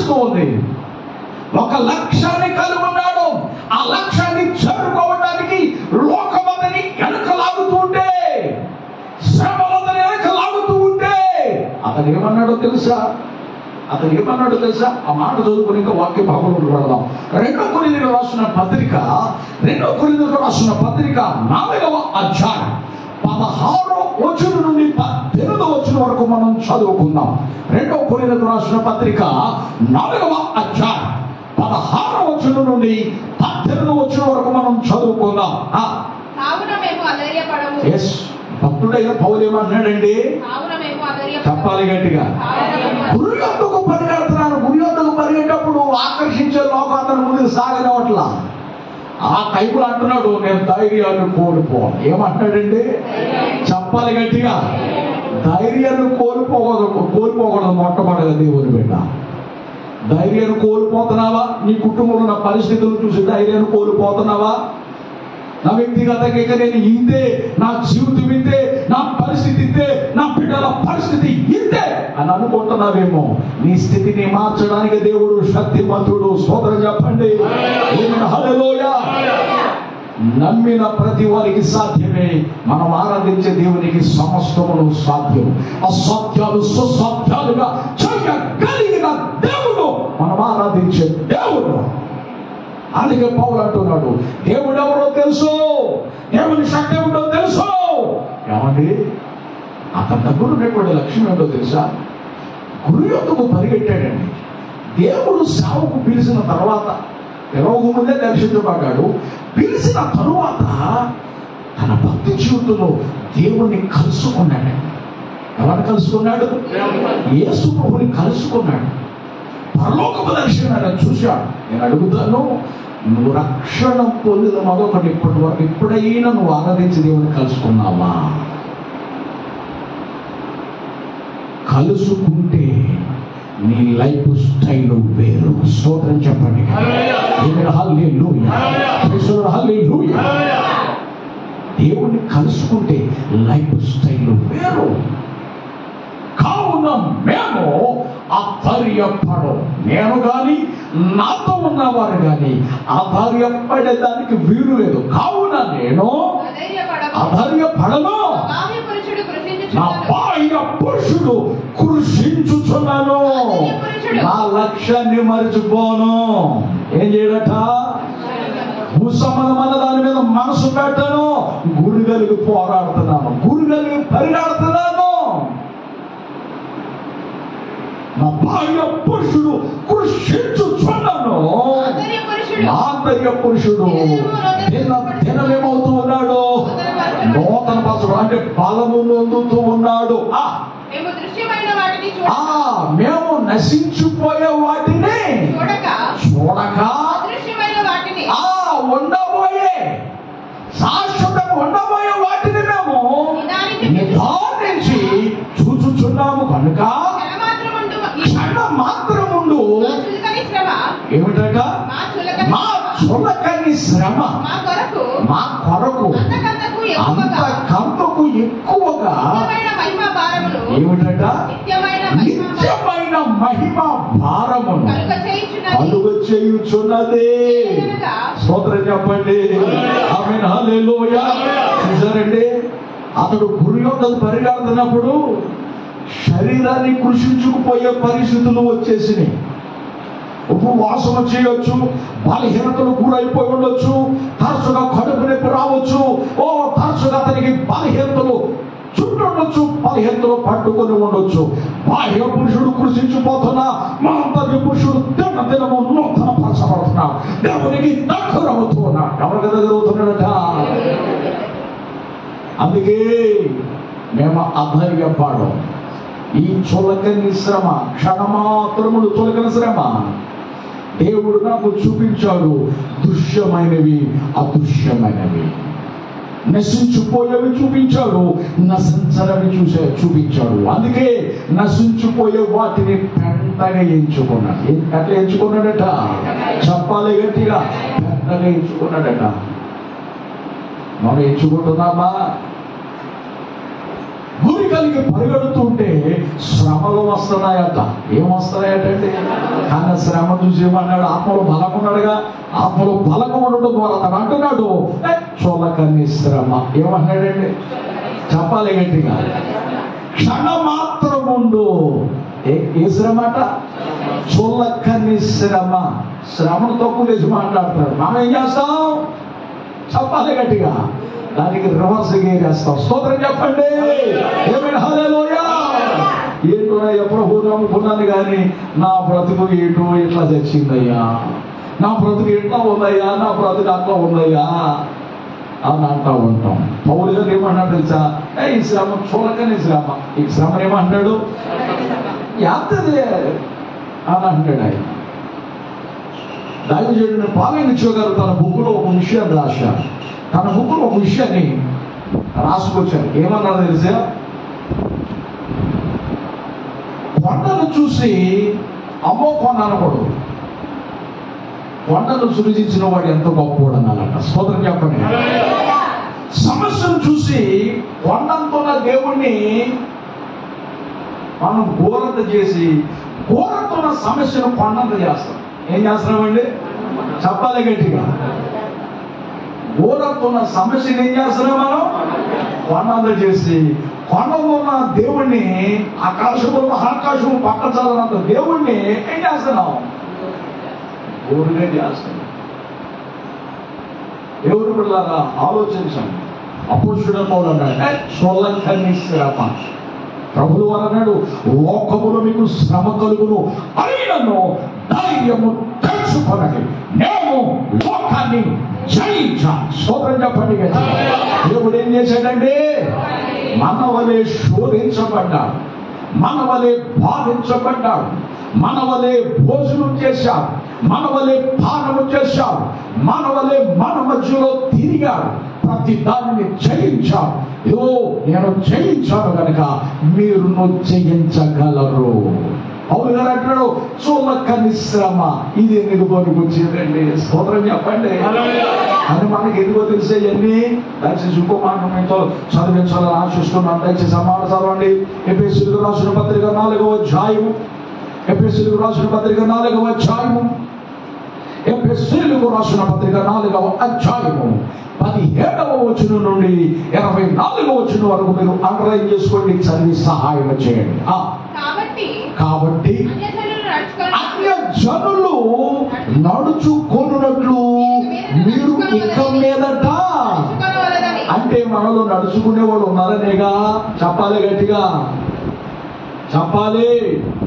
నడుస్తూ ఉంది ఒక లక్ష్యాన్ని కలిగి ఉన్నాడు ఆ లక్ష్యాన్ని చేరుకోవడానికి లోకమందని వెనక లాగుతూ ఉంటే శ్రమలందరి వెనక లాగుతూ ఉంటే అతను ఏమన్నాడో తెలుసా అతను ఏమన్నాడో తెలుసా ఆ మాట చదువుకుని ఇంకా వాక్య భాగంలో పెడదాం రెండో కొరింథీయులకు రాసిన పత్రిక రెండో కొరింథీయులకు రాసిన పత్రిక నాలుగవ అధ్యాయం పదహారో వచనం నుండి పద్దెనిమిదో వచనం వరకు మనం చదువుకుందాం రెండో కొరింథీయులకు రాసిన పత్రిక నాలుగవ అధ్యాయం పదహారో వచనం నుండి పద్దెనిమిదో వచనం వరకు మనం చదువుకుందాం కావున మేము అధైర్యపడము ఎస్ భక్తుడైన పౌలు ఏమన్నాడండి కావున మేము అధైర్యపడము చెప్పాలి గట్టిగా కావున మేము గురి యొద్దకు పరిగెడుతున్నాను గురి యొద్దకు పరిగెట్టప్పుడు ఆకర్షించే లోకం అతను ముందుకు సాగనవట్లా ఆ టైపులో అంటున్నాడు నేను ధైర్యాన్ని కోల్పోను ఏమంటాడండి చెప్పాలి గట్టిగా ధైర్యాన్ని కోల్పోకూడదు కోల్పోకూడదు మొట్టమొదటిగా దేవుని బిడ్డ ధైర్యాన్ని కోల్పోతున్నావా నీ కుటుంబంలో ఉన్న పరిస్థితులు చూసి ధైర్యాన్ని కోల్పోతున్నావా నా వ్యక్తిగతంగా ఇక నేను ఇంతే నా జీవితం ఇంతే నా పరిస్థితి ఇంతే నా బిడ్డల పరిస్థితి ఇంతే అని అనుకుంటున్నావేమో నీ స్థితిని మార్చడానికి దేవుడు శక్తిమంతుడు సోదరు చెప్పండి ఏమైనా హల్లెలూయా నమ్మిన ప్రతి వారికి సాధ్యమే మనం ఆరాధించే దేవునికి సమస్తమును సాధ్యం అసాధ్యాలు సుసాధ్యాలుగా చేయగలిగిన దేవుడు మనం ఆరాధించే దేవుడు అందుకే పౌలు అంటున్నాడు దేవుడు ఎవరో తెలుసు దేవుని శక్తి ఏమిటో తెలుసు ఏమండి అతని దగ్గర ఉన్నటువంటి లక్ష్యం ఏంటో తెలుసా గురి యొక్కకు పరిగెట్టాడండి దేవుడు సావుకు పిలిచిన తర్వాత పిలవకు ముందే దర్శించబడ్డాడు పిలిచిన తరువాత తన భక్తి జీవితంలో దేవుణ్ణి కలుసుకున్నాడండి ఎవరిని కలుసుకున్నాడు యేసు ప్రభుని కలుసుకున్నాడు పరలోకపు దర్శనాన్ని చూశాడు నేను అడుగుతాను నువ్వు రక్షణ పొందిన మొదటి ఇప్పటి వరకు ఎప్పుడైనా నువ్వు ఆరాధించి దేవుని కలుసుకున్నావా కలుసుకుంటే నీ లైఫ్ స్టైల్ వేరు స్తోత్రం చెప్పండి ఏమైనా హల్లెలూయా. ప్రైజులార్డ్, హల్లెలూయా. దేవుణ్ణి కలుసుకుంటే లైఫ్ స్టైల్ వేరు కావున మేము ఆధార్యపడం నేను గాని నాతో ఉన్నవారు గాని ఆధార్యపడేదానికి వీలు లేదు కావున నేను అధైర్యపడము ఆధార్యపడను బాహ్య పురుషుడు నా కృషించుచున్నాడు బాహ్య పురుషుడు కృషించుచున్నాను నా లక్ష్యాన్ని మరిచిపోను ఏం చేయడట భూసంబంధమైన దాని మీద మనసు పెట్టను గురి కలిగి పోరాడుతున్నాను గురి కలిగి పరిగెడుతున్నాను నా బాహ్య పురుషుడు కృషించుచున్నాను ఆంతర్య పురుషుడు ఆంతర్య పురుషుడు దిన దినమేమవుతూ ఉన్నాడు నూతన పరచుడు అంటే బలము నొందుతూ ఉన్నాడు ఆ మేము దృశ్యమైన వాటిని ఆ చూడ మేము నశించిపోయే వాటిని చూడక చూడక అదృశ్యమైన వాటిని ఆ ఉండబోయే శాశ్వతం ఉండబోయే వాటిని మేము నిదానించి చూచుచున్నాము కనుక క్షణమాత్రముండు ఈ క్షణ మాత్రముండు మా చులకని శ్రమ ఏమిటట మా చులకని మా చులకని శ్రమ మా కొరకు మా కొరకు అంతకంతకు ఎక్కువగా అంతకంతకు ఎక్కువగా నిత్యమైన మహిమ భారమును ఏమిటట నిత్యమైన మహిమ నిత్యమైన మహిమ భారమును కలుగ చేయుచున్నది కలుగ చేయుచున్నదే ఏలనగా స్తోత్రం చెప్పండి ఆమె చూసారండి అతడు గురి యొక్క పరిగెడుతున్నప్పుడు శరీరాన్ని కృషించుకుపోయే పరిస్థితులు వచ్చేసినాయి ఉపవాసం చేయొచ్చు బలహీనతలు గురైపోయి ఉండొచ్చు తరచుగా కడుపు నొప్పి రావచ్చు ఓ తరచుగా అతనికి బలహీనతలు చుట్టుండొచ్చు బలహీనతలు పట్టుకొని ఉండొచ్చు బాహ్య పురుషుడు కృషించిపోతున్నా మా అంతర్య పురుషుడు దిన దినము నూతన పరచబడుతున్నాడు దేవునికి దగ్గర అవుతూ ఉన్నాడు ఎవరికి దగ్గర అవుతున్నాడట అందుకే మేము అధైర్యపడం ఈ చులకని శ్రమ క్షణమాత్రములు చులకని శ్రమ దేవుడు నాకు చూపించాడు దృశ్యమైనవి అదృశ్యమైనవి నశించిపోయేవి చూపించాడు నశించడవి చూసే చూపించాడు అందుకే నశించిపోయే వాటిని పెంటగా ఎంచుకున్నాడు ఏ- ఎట్లా ఎంచుకున్నాడట చెప్పాలి గట్టిగా పెంటగా ఎంచుకున్నాడట మనం ఎంచుకుంటున్నామా గురి కలిగి పరిగెడుతుంటే శ్రమలు వస్తున్నాయట ఏం వస్తున్నాయటండి కానీ శ్రమ చూసి ఏమన్నాడు ఆత్మలో బలం ఉన్నాడుగా ఆత్మలో బలం ఉండడం ద్వారా అతను అంటున్నాడు "ఏ, చూలకని శ్రమ ఏమన్నాడండి చెప్పాలి గట్టిగా క్షణం మాత్రం ఉండు ఏ ఏ శ్రమ అట చుల్లకని శ్రమ శ్రమను తక్కువ చేసి మాట్లాడతారు మనం ఏం చేస్తాం చెప్పాలి గట్టిగా దానికి రివర్స్ గేరేస్తాం స్తోత్రం చెప్పండి ఏమైనా హల్లెలూయా ఏంటో ఎప్పుడు నమ్ముకున్నాను కానీ నా బ్రతుకు ఏంటో ఇట్లా చచ్చిందయ్యా నా బ్రతుకు ఎట్లా ఉందయ్యా నా బ్రతుకు అట్లా ఉందయ్యా అని అంటా ఉంటాం పౌరు గారు ఏమన్నాడు తెలుసా ఏ ఈ శ్రమ చూడకని శ్రమ ఈ శ్రమ ఏమంటాడు యాత్రది అని అంటాడు ఆయన దైవజనుడిని పాలన గారు తన బుక్కులో ఒక విషయాన్ని రాశారు తన బుక్కులో ఒక విషయాన్ని రాసుకొచ్చారు ఏమన్నారు తెలిసా కొండను చూసి అమ్మో కొండ అనకూడదు కొండను సృజించిన వాడు ఎంత గొప్పవాడు అనాలట స్తోత్రం చెప్పండి సమస్యను చూసి కొండంతున్న దేవుణ్ణి మనం ఘోరత చేసి ఘోరతున్న సమస్యను కొండంత చేస్తాం ఏం చేస్తున్నామండి చెప్పాలి గట్టిగా ఘోరతున్న సమస్యను ఏం చేస్తున్నాం మనం కొండంత చేసి కొండలో ఉన్న దేవుణ్ణి ఆకాశంలో ఆకాశం పట్టచాలన్నంత దేవుణ్ణి ఏం చేస్తున్నాం ఊరినే చేస్తున్నాం దేవుడు బిడ్డలారా ఆలోచించండి అపురుషుడు పౌలు అన్నాడు సొల్లకన్ని శ్రమ ప్రభులు వారు అన్నాడు లోకములో మీకు శ్రమ కలుగును అయినను ధైర్యము తెలుసుకొనని నేను లోకాన్ని జయించాను స్తోత్రం చెప్పండి కదా. దేవుడు ఏం చేశాడండి మన వలె శోధించబడ్డాడు మన వలె బాధించబడ్డాడు మన వలె భోజనం చేశాడు మన వలె పానము చేశాడు మన వలె మన మధ్యలో తిరిగాడు ప్రతి దానిని జయించాడు ఇదో నేను జయించాను కనుక మీరు జయించగలరు అవును గారు అంటాడు చూలకని శ్రమ ఇది ఎందుకు పనికొచ్చేదండి స్తోత్రం చెప్పండి అని మనకి ఎందుకో తెలిసే ఇవన్నీ దయచేసి ఇంకో మాట మీతో చదివించాలని ఆశిస్తున్నాను దయచేసి ఆ మాట చదవండి ఎపిఎస్సీలకు రాసిన పత్రిక నాలుగవ అధ్యాయము ఎపిఎస్సీలకు రాసిన పత్రిక నాలుగవ అధ్యాయము ఎపిఎస్సీలకు రాసిన పత్రిక నాలుగవ అధ్యాయము పదిహేడవ వచనం నుండి ఇరవై నాలుగవ వచనం వరకు మీరు అండర్లైన్ చేసుకోండి చదివి సహాయం చేయండి ఆ, కాబట్టి కాబట్టి అన్యజనులు అన్య నడుచుకొని జనులు నడుచుకొనున్నట్లు మీరు ఇక మీదట నడుచుకొనవలెనని అంటే మనలో నడుచుకునే వాళ్ళు ఉన్నారనేగా చెప్పాలి గట్టిగా చెప్పాలి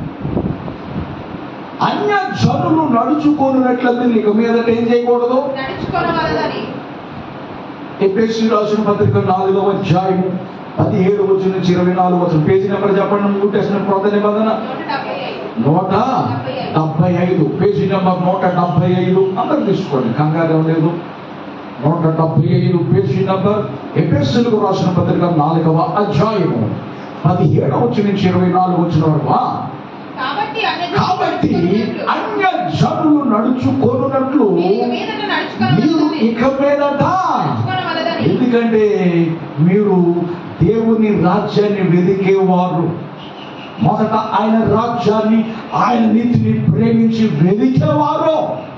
అన్య జనులు నడుచుకోనున్నట్లయితే ఇక మీదట ఏం చేయకూడదు నడుచుకొనవలెనని ఎపిఎస్సి రాసిన పత్రిక నాలుగవ అధ్యాయం పదిహేడు వచ్చి నుంచి ఇరవై నాలుగు వచ్చిన పేజీ నెంబర్ చెప్పండి న్యూ టెస్ట్మెంట్ కొత్త నిబంధన నూట డెబ్బై నూట ఐదు డెబ్బై ఐదు పేజీ నెంబర్ నూట డెబ్బై ఐదు అందరు తీసుకోండి కంగారు ఏం లేదు నూట డెబ్బై ఐదు పేజీ నెంబర్ ఎపిఎస్సీలకు రాసిన పత్రిక నాలుగవ అధ్యాయము పదిహేడు వచ్చి నుంచి ఇరవై నాలుగు వచ్చిన వరకు ఆ, కాబట్టి కాబట్టి అన్యజనులు అన్య జనులు నడుచుకొనున్నట్లు మీరు మీదట మీరు నడుచుకొనవలెనని ఇక మీదట నడుచుకొనవలెనని ఎందుకంటే మీరు దేవుని రాజ్యాన్ని వెదికేవారు మొదట ఆయన రాజ్యాన్ని ఆయన నీతిని ప్రేమించి వెదికేవారు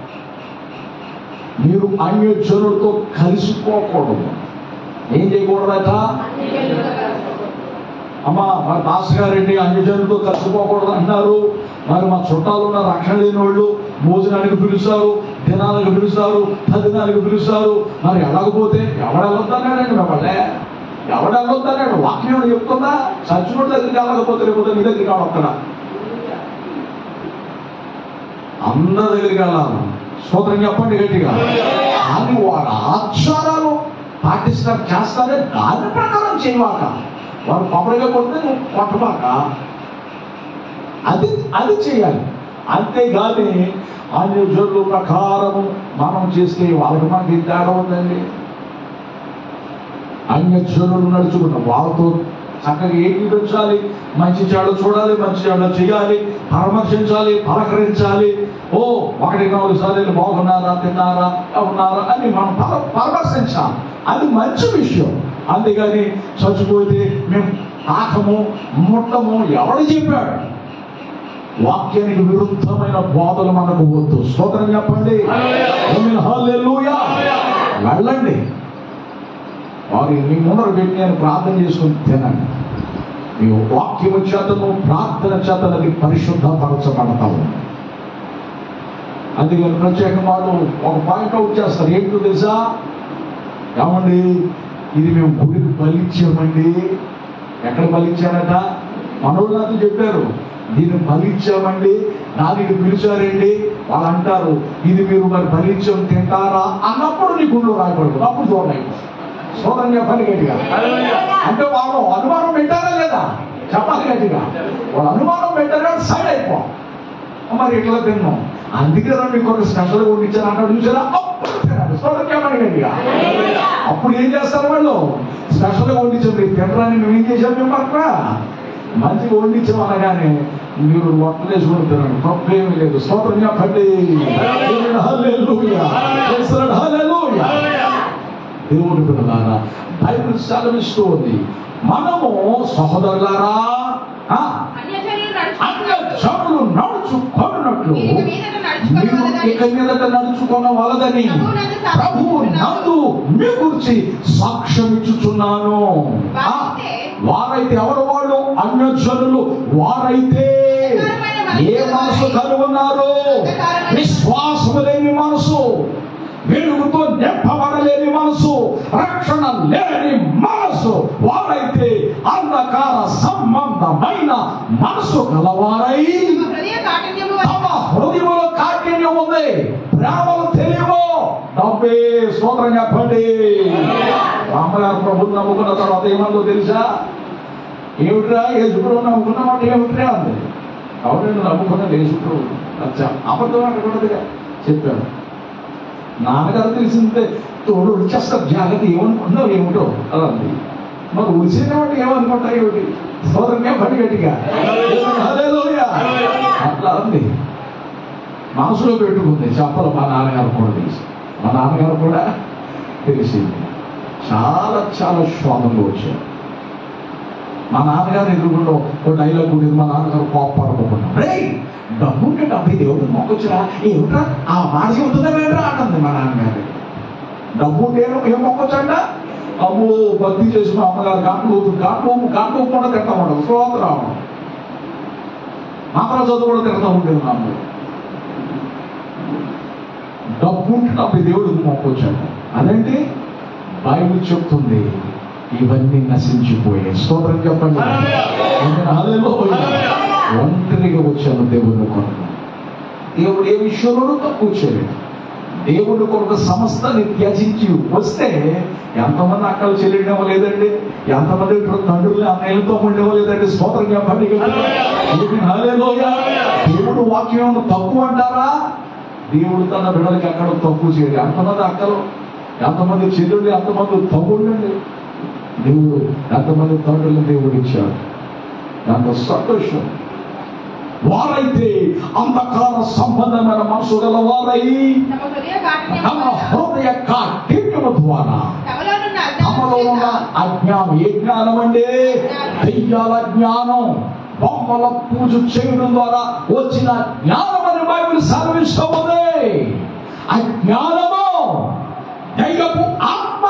మీరు అన్యజనులతో కలిసిపోకూడదు ఏం చేయకూడదట అమ్మా మరి దాస్ గారండి అన్యజనులతో కలిసిపోకూడదు అంటున్నారు మరి మా చుట్టాలు ఉన్న రక్షణ లేని వాళ్ళు భోజనానికి పిలుస్తారు దినాలకు పిలుస్తారు తదినాలకు పిలుస్తారు మరి ఎలాగపోతే ఎవడు వెళ్ళొద్దన్నాడండి మిమ్మల్ని ఎవడు వెళ్ళొద్దన్నాడు వాక్యం ఏమైనా చెప్తుందా చచ్చినోడి దగ్గరికి వెళ్ళకపోతే లేకపోతే నీ దగ్గరికి వస్తాడా అందరి దగ్గరికి వెళ్ళాలి స్తోత్రం చెప్పండి గట్టిగా కానీ వాడు ఆచారాలు పాటిస్తారు చేస్తారే దాని ప్రకారం చేయవాక వాడు కొబ్బరిగా కొడితే నువ్వు కొట్టబాక అది అది చేయాలి అంతేగాని అన్ని జోడ్ల ప్రకారము మనం చేస్తే వాళ్ళకి మనకి ఏం తేడా ఉందండి అన్య జనులు నడుచుకుంటాం వాళ్ళతో చక్కగా ఏకీపించాలి మంచి చెడు చూడాలి మంచి చెడు చేయాలి పరామర్శించాలి పలకరించాలి ఓ ఒకటి నాలుగు సార్లు బాగున్నారా తిన్నారా ఉన్నారా అని మనం పర పరామర్శించాలి అది మంచి విషయం అంతేగాని చచ్చిపోతే మేము తాకము ముట్టము ఎవడు చెప్పాడు వాక్యానికి విరుద్ధమైన బోధలు మనకు వద్దు స్తోత్రం చెప్పండి ఆమేన్. హల్లెలూయా. వెళ్ళండి వారి మీ ముందర పెట్టి నేను ప్రార్థన చేసుకుని తినండి మీ వాక్యము చేతను ప్రార్థన చేతనది పరిశుద్ధపరచబడతావు అందుకని ప్రత్యేక వాళ్ళు ఒక పాయింట్ అవుట్ చేస్తారు ఏంటో తెలుసా ఏమండి ఇది మేము గుడికి బలిచ్చామండి ఎక్కడ బలిచ్చారట మనోళ్ళు నాకు చెప్పారు దీన్ని బలిచ్చామండి దానికి పిలిచారండి వాళ్ళు అంటారు ఇది మీరు మరి బలిచ్చాం తింటారా అన్నప్పుడు నీ గుండెలో రాయకూడదు అప్పుడు చూడండి సోదరం చెప్పండి గట్టిగా అంటే వాళ్ళు అనుమానం పెట్టారా లేదా చెప్పాలి గట్టిగా వాళ్ళు అనుమానం పెట్టారా సైడ్ అయిపో మరి ఇట్లా తిన్నాం అందుకే రా మీకు ఒక స్పెషల్ వండించారు అన్నాడు చూసారా అప్పుడు తినాలి. సోదరం చెప్పండి గట్టిగా అప్పుడు ఏం చేస్తారు వాళ్ళు స్పెషల్ గా వండించాం మీరు తినరాని మేము ఏం చేసాం మేము పక్క మంచిగా వండించాం అనగానే మీరు వంటలు వేసుకుని తినండి తప్పు ఏమీ లేదు స్తోత్రం చెప్పండి హల్లెలూయా. Praise the Lord. హల్లెలూయా. దేవుని పిల్లలారా బైబిల్ సెలవిస్తూ ఉంది మనము సహోదరులారా ఆ, అన్యజనులు అన్య నడుచుకున్నట్లు జనులు నడుచుకొనున్నట్లు ఇక మీదట మీరు నడుచుకొనవలదని ఇక మీదట నడుచుకున్న వలదని ప్రభువు నందు మీ గురించి సాక్ష్యం ఇచ్చుచున్నాను ఆ, వారైతే ఎవరు వాళ్ళు అన్యజనులు వారైతే ఏ మనసు కలిగి ఉన్నారు విశ్వాసము లేని మనసు వెలుగుతో నింపబడలేని మనసు రక్షణ లేని మనసు వారైతే అంధకార సంబంధమైన మనసు గలవారై తమ హృదయ కాఠిన్యము వలన తమ హృదయంలో కాఠిన్యం ఉంది ప్రేమలు తెలియవు డబ్బే స్తోత్రం చెప్పండి మా అమ్మగారు ప్రభుత్వం నమ్ముకున్న తర్వాత ఏమందో తెలుసా ఏమిట్రా యేసుప్రభు నమ్ముకున్నామంటే ఏమిట్రా అంది అవునండి నమ్ముకున్నది యేసుప్రభు అచ్చా అబద్ధం అనకూడదుగా చెప్పాను నాన్నగారు తెలిసిందే తోడు వచ్చేస్తారు జాగ్రత్త ఏమనుకుంటున్నావు ఏమిటో అలా అంది మరి వచ్చినటువంటి ఏమనుకుంటావు ఏమిటి స్తోత్రంగా పడి గట్టిగా హల్లెలూయా. అట్లా ఉంది మనసులో పెట్టుకుంది చెప్పలు మా నాన్నగారు కూడా తెలిసి మా నాన్నగారు కూడా తెలిసింది చాలా చాలా శోభంగా వచ్చారు మా నాన్నగారు ఎదురుగుండో ఓ డైలాగ్ కూడా మా నాన్నగారు కోపడకుండా రే డబ్బు ఉంటే డబ్బు దేవుడు మొక్కొచ్చురా ఏమిట్రా ఆ మాట చెబుతుందా వేడరా అంటుంది మా నాన్నగారు డబ్బు ఉంటే ఏం- ఏం మొక్కొచ్చంట అమ్మో భక్తి చేసి మా అమ్మగారు గంటలు గంటలు గంటలు కూడా తింటా ఉండదు స్తోత్రం మంత్ర చదువు కూడా తింటా ఉండేది మా అమ్మ డబ్బు ఉంటే డబ్బు దేవుడికి మొక్కొచ్చాడు అదేంటి బైబిల్ చెప్తుంది ఇవన్నీ నశించిపోయాయి స్తోత్రం చెప్పండి హల్లెలూయా. ఒంటరిగా వచ్చాను దేవుని కొరకు దేవుడు ఏ విషయంలోనూ తక్కువ చేయలేదు దేవుడి కొరకు సమస్తాన్ని త్యజించి వస్తే ఎంతమంది అక్కలు చెల్లిండేమో లేదండి ఎంతమంది తండ్రులు అన్నయ్యలతో ఉండేమో లేదండి స్తోత్రం చెప్పండి ఏమి హల్లెలూయా. దేవుడు వాక్యం ఏమన్నా తక్కువ అంటారా దేవుడు తన బిడ్డలకి ఎక్కడ తక్కువ చేయడు ఎంతమంది అక్కలు ఎంతమంది చెల్లెళ్ళు ఎంతమంది తమ్ముళ్ళండి దేవుడు ఎంతమంది తండ్రులు దేవుడు ఇచ్చాడు ఎంత సంతోషం వారైతే అంధకార సంబంధమైన మనసు గల వారై తమ హృదయ కాఠిన్యము తమ వలన హృదయ కాఠిన్యము ద్వారా తమలోనున్న తమలో ఉన్న అజ్ఞానము అజ్ఞానం ఏ జ్ఞానం అండి దెయ్యాల జ్ఞానం బొమ్మల పూజ చేయడం ద్వారా వచ్చిన జ్ఞానం అని బైబిల్ సెలవిస్తూ ఉంది అజ్ఞానము దైవపు ఆత్మ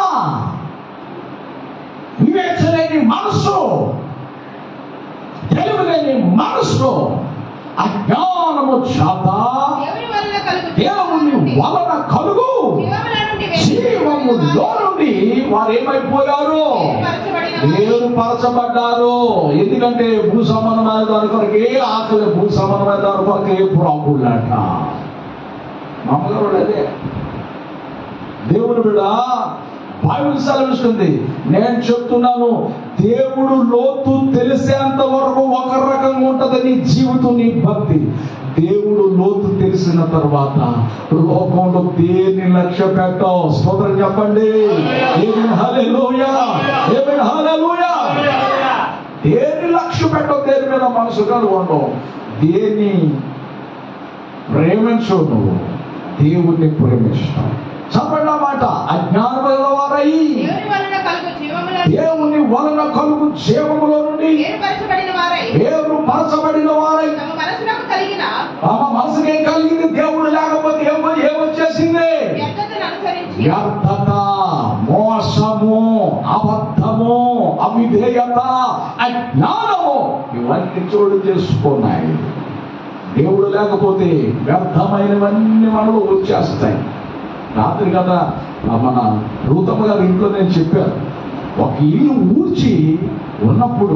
వివేచలేని మనసు తెలివిలేని మనసు అజ్ఞానము చేత దేవుని వలన కలుగు దేవుని వలన కలుగు జీవముల నుండి జీవములో నుండి వారు ఏమైపోయారు వేరు పరచబడ్డారు ఎందుకంటే భూ సంబంధమైన దాని కొరకే ఆకలి భూ సంబంధమైన దాని కొరకే ప్రాకుళ్ళట నమ్మగలడు అదే దేవుని బిడ బైబిల్ సెలవిస్తుంది నేను చెప్తున్నాను దేవుడు లోతు తెలిసేంత వరకు ఒక రకంగా ఉంటది నీ జీవితం నీ భక్తి దేవుడు లోతు తెలిసిన తర్వాత లోకంలో దేన్ని లక్ష్య పెట్టావు స్తోత్రం చెప్పండి ఏమి హల్లెలూయా ఏమి హల్లెలూయా దేన్ని లక్ష్య పెట్టవు దేని మీద మనసు కలిగి ఉండవు దేన్ని ప్రేమించు నువ్వు దేవుణ్ణి ప్రేమిస్తావు చెప్పండి ఆ మాట అజ్ఞానమైన వారై దేవుని వలన కలుగు జీవముల దేవుని వలన కలుగు జీవములో నుండి ఏర్పరచబడిన వారై వేరు పరచబడిన వారై తమ మనసులకు కలిగిన తమ మనసుకే కలిగింది దేవుడు లేకపోతే ఏమో ఏమొచ్చేసింది వ్యర్థతను అనుసరించి వ్యర్థత మోసము అబద్ధము అవిధేయత అజ్ఞానము ఇవన్నీ చోటు చేసుకున్నాయి దేవుడు లేకపోతే వ్యర్థమైనవన్నీ మనలో వచ్చేస్తాయి రాత్రి కదా ఆ మన రూతమ్మ గారి ఇంట్లో నేను చెప్పాను ఒక ఇల్లు ఊడ్చి ఉన్నప్పుడు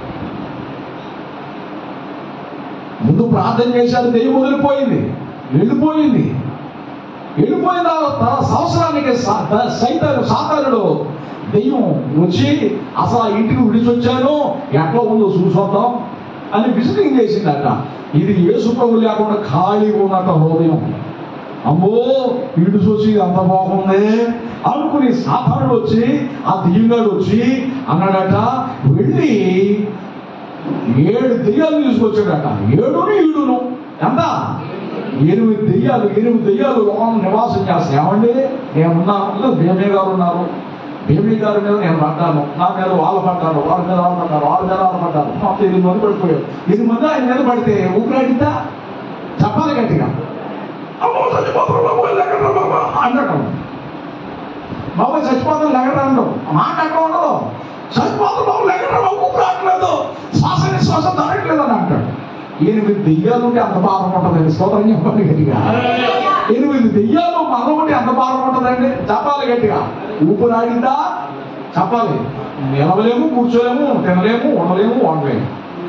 ముందు ప్రార్థన చేశాడు దెయ్యం వదిలిపోయింది వెళ్ళిపోయింది వెళ్ళిపోయిన తర్వాత సంవత్సరానికి సా- ద- సైతాను సాతానుడు దెయ్యం వచ్చి అసలు ఆ ఇంటికి విడిచొచ్చాను ఎట్లా ఉందో చూసొద్దాం అని విజిటింగ్ చేసిందట ఇది యేసు ప్రభు లేకుండా ఖాళీగా ఉన్నట్ట హృదయం అమ్మో ఇటు చూసి అంత బాగుంది అనుకుని సాతానుడు వచ్చి ఆ దెయ్యంగాడు వచ్చి అన్నాడట వెళ్ళి ఏడు దెయ్యాలు తీసుకొచ్చాడట ఏడును ఈడును ఎంత ఎనిమిది దెయ్యాలు ఎనిమిది దెయ్యాలు లోపల నివాసం చేస్తాయి ఏమండి నేనున్నాను భీమే గారు ఉన్నారు భీమి గారి మీద నేను పడ్డాను నా మీద వాళ్ళు పడ్డారు వాళ్ళ మీద వాళ్ళు పడ్డారు వాళ్ళ మీద వాళ్ళు పడ్డారు మొత్తం ఎనిమిది మంది పడిపోయారు ఎనిమిది మంది ఆయన మీద పడితే ఊపిరాడిద్దా చెప్పాలి గట్టిగా అమ్మో చచ్చిపోతారు బాబు ఎక్కడ్రా బాబు అన్నాడు బాబు చచ్చిపోతారు లెగడండు మాట అక్కడ ఉండదు చచ్చిపోతారు బాబు లెగడం బాబు ఊపిరాడలేదు శ్వాస శ్వాస తరగట్లేదు అని అంటాడు ఎనిమిది దెయ్యాలు ఉంటే అంత భారం ఉంటుందండి స్తోత్రం చెప్పండి గట్టిగా ఎనిమిది దెయ్యాలు మనం ఉంటే అంత భారం ఉంటుందండి చెప్పాలి గట్టిగా ఊపిరాడిందా చెప్పాలి నిలవలేము కూర్చోలేము తినలేము ఉండలేము వండలేము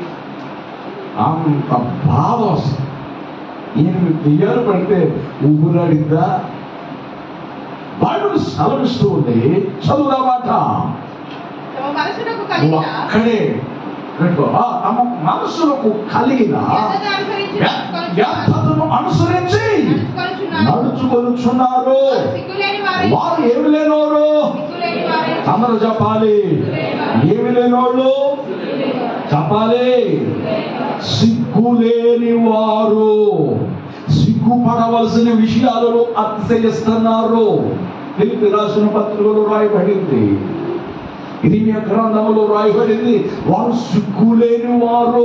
అంత బాధ వస్తుంది ఎనిమిది దెయ్యాలు పడితే ఊపిరాడిందా బైబిల్ సెలవిస్తూ ఉంది చదువుదామాట తమ మనసులకు కలిగిన ఒక్కడే పెట్టుకో. ఆ, తమ మనసులకు కలిగిన వ్యర్థతను అనుసరించి నడుచుకొనుచున్నారు. వ్యర్థతను అనుసరించి నడుచుకొనుచున్నారు. నడుచుకొనుచున్నారు సిగ్గులేని వారై వారు ఏమి లేనోరు సిగ్గులేని వారై అందరూ చెప్పాలి ఏమి లేనోళ్ళు చెప్పాలి సిగ్గులేని వారు సిగ్గుపడవలసిన విషయాలను అతిశయిస్తున్నారు తెలిపి రాసిన పత్రికలు రాయబడింది ఇది మీ గ్రంథంలో రాయబడింది వారు సిగ్గులేని వారు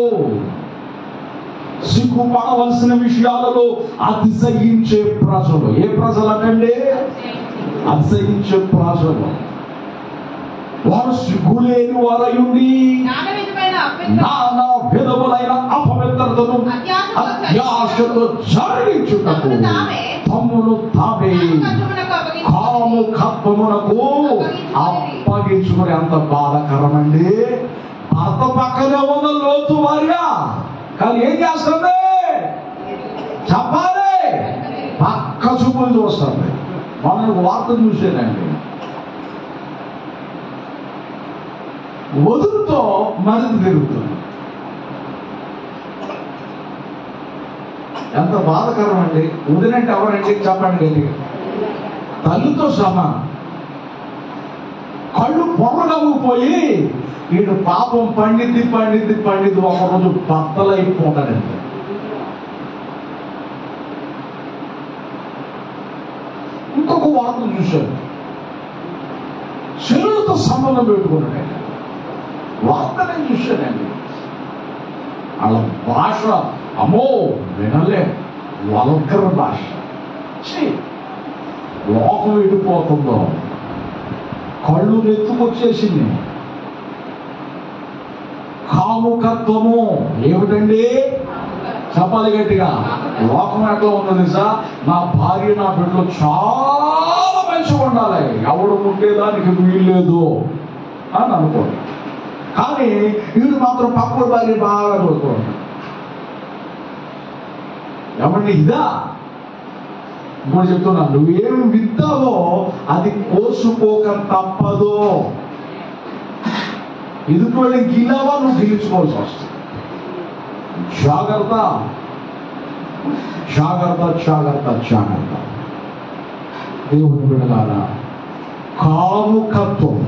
సిగ్గుపడవలసిన విషయాలలో అతిశయించే ప్రజలు ఏ ప్రజలు అంటే అతిశయించే ప్రజలు వారు సిగ్గులేని వారయుండి నానా విధమైన అభ్యంతరం నానా విధములైన అపవిత్రతను అత్యాశతో జరిగించుటకు తమ్మును తామే కామకత్వమునకు అప్పగించుకొని కాము కత్వమునకు అప్పగించుకుని అంత బాధకరమండి భర్త పక్కనే ఉన్న లోతు భార్య కానీ ఏం చేస్తుంది చెప్పాలి పక్క చూపులు చూస్తుంది మన వార్త చూసానండి వదులుతో మరింత తిరుగుతుంది ఎంత బాధకరం అండి వదినంటే ఎవరండి చెప్పండి గట్టిగా తల్లితో సమానం కళ్ళు పొరగమ్ముపోయి వీడు పాపం పండిద్ది పండిద్ది పండిద్ది ఒకరోజు బద్దలైపోతాడండి ఇంకొక వార్త చూశాను చెరువులతో సంబంధం పెట్టుకున్నాడు ఆయన. వార్త నేను చూశానండి వాళ్ళ భాష అమ్మో వినలే వల్గర భాష ఛీ, లోకం ఎడిపోతుందో కళ్ళు నెత్తుకొచ్చేసింది కాముకత్వము ఏమిటండి చెప్పాలి గట్టిగా లోకం ఎట్లా ఉన్నది సార్ నా భార్య నా బిడ్డలు చాలా మంచిగా ఉండాలి ఎవడు ఉండేదానికి వీల్లేదు అని అనుకోండి కానీ వీడు మాత్రం పక్కడు భార్య బాగా చూసుకోండి ఏమండి ఇదా ఇప్పుడు చెప్తున్నాను నువ్వేం విత్తావో అది కోసుకోక తప్పదు ఎదుటి వాళ్ళని గిలావా నువ్వు గెలుచుకోవాల్సి వస్తుంది జాగ్రత్త జాగ్రత్త జాగ్రత్త జాగ్రత్త దేవుని విడగాల కాముకత్వం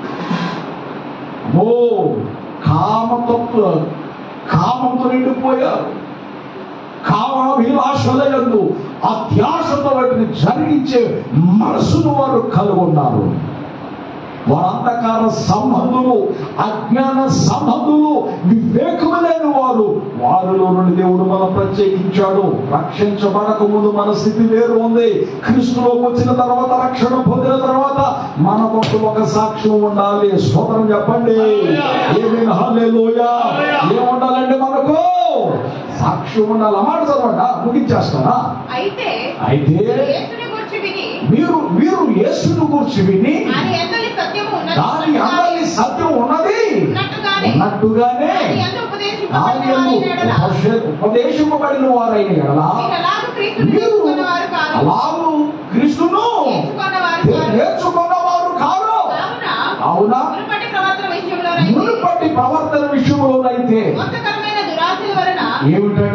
ఓ కామతత్వ కామంతో నిండిపోయారు కామాభిలాషలయందు అత్యాశతో వాటిని జరిగించే మనసును వారు కలుగున్నారు వారు అంధకార సంబంధులు అజ్ఞాన సంబంధులు వివేకము లేని వారు వారిలో నుండి దేవుడు మనం ప్రత్యేకించాడు రక్షించబడక ముందు మన స్థితి వేరు ఉంది క్రీస్తులోకి వచ్చిన తర్వాత రక్షణ పొందిన తర్వాత మన కొరకు ఒక సాక్ష్యం ఉండాలి స్తోత్రం చెప్పండి ఏమీ హల్లెలూయా ఏముండాలండి మనకు సాక్ష్యం ఉండాలి అన్నమాట చదవండి ముగించేస్తానా అయితే అయితే యేసుని గురించి విని మీరు మీరు యేసును గురించి విని ఆయన ఎందలి సత్యము ఉన్నది దాని అందరి సత్యం ఉన్నది ఉన్నట్టుగానే ఉన్నట్టుగానే ఆయన ఎందు ఉపదేశింపబడిన ఆయన వారైన ఎడల ఉపదేశ- ఉపదేశింపబడిన వారైన ఎడల మీరు ఎలాగూ క్రీస్తుని మీరు నేర్చుకున్నవారు కాదు అలాగూ క్రీస్తును నేర్చుకున్నవారు కాదు నేర్చుకున్నవారు కాదు కావున అవునా మునుపటి ప్రవర్తన విషయంలోనైతే మునుపటి ప్రవర్తన విషయంలోనైతే మోసకరమైన దురాశల వలన ఏమిటట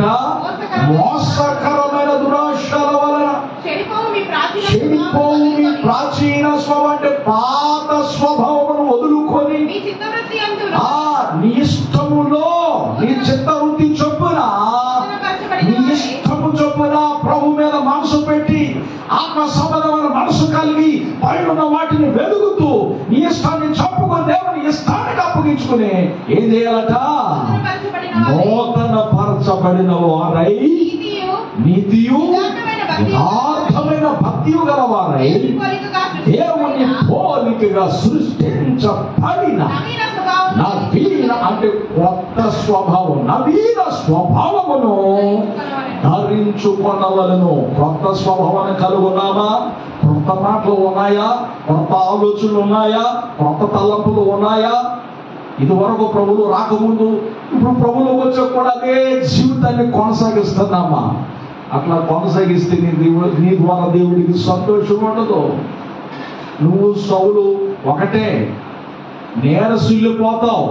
మోసకరమైన దురాశల వలన చెడిపోవు మీ ప్రాచీన చెడిపోవు మీ ప్రాచీన స్వభావం అంటే పాత స్వభావమును వదులుకొని మీ చిత్తవృత్తి అందు ఆ నీ ఇష్టములో నీ చిత్తవృత్తి చొప్పున నీ ఇష్టము చొప్పున ప్రభు మీద మనసు పెట్టి ఆత్మ సంబంధమైన మనసు కలిగి పైన వాటిని వెలుగుతూ నీ ఇష్టాన్ని చప్పుకొని దేవుని ఇష్టానికి అప్పగించుకుని ఏం చేయాలట నూతన పరచబడిన వారై నీతియు నీతియు యథార్థమైన భక్తియు యథార్థమైన భక్తియు గలవారై దేవుని పోలికగా దేవుని పోలికగా సృష్టించబడిన సృష్టించబడిన నవీన స్వభావం నవీన అంటే కొత్త స్వభావం నవీన స్వభావమును ధరించుకొనవలను కొత్త స్వభావాన్ని కలుగున్నామా కొత్త మాటలు ఉన్నాయా కొత్త ఆలోచనలు ఉన్నాయా కొత్త తలంపులు ఉన్నాయా ఇదివరకు ప్రభులు రాకముందు ఇప్పుడు ప్రభులు వచ్చే కూడా అదే జీవితాన్ని కొనసాగిస్తున్నామా అట్లా కొనసాగిస్తే నీ దేవుడు నీ ద్వారా దేవుడికి సంతోషం ఉండదు నువ్వు సౌలు ఒకటే నేరసిల్లిపోతావు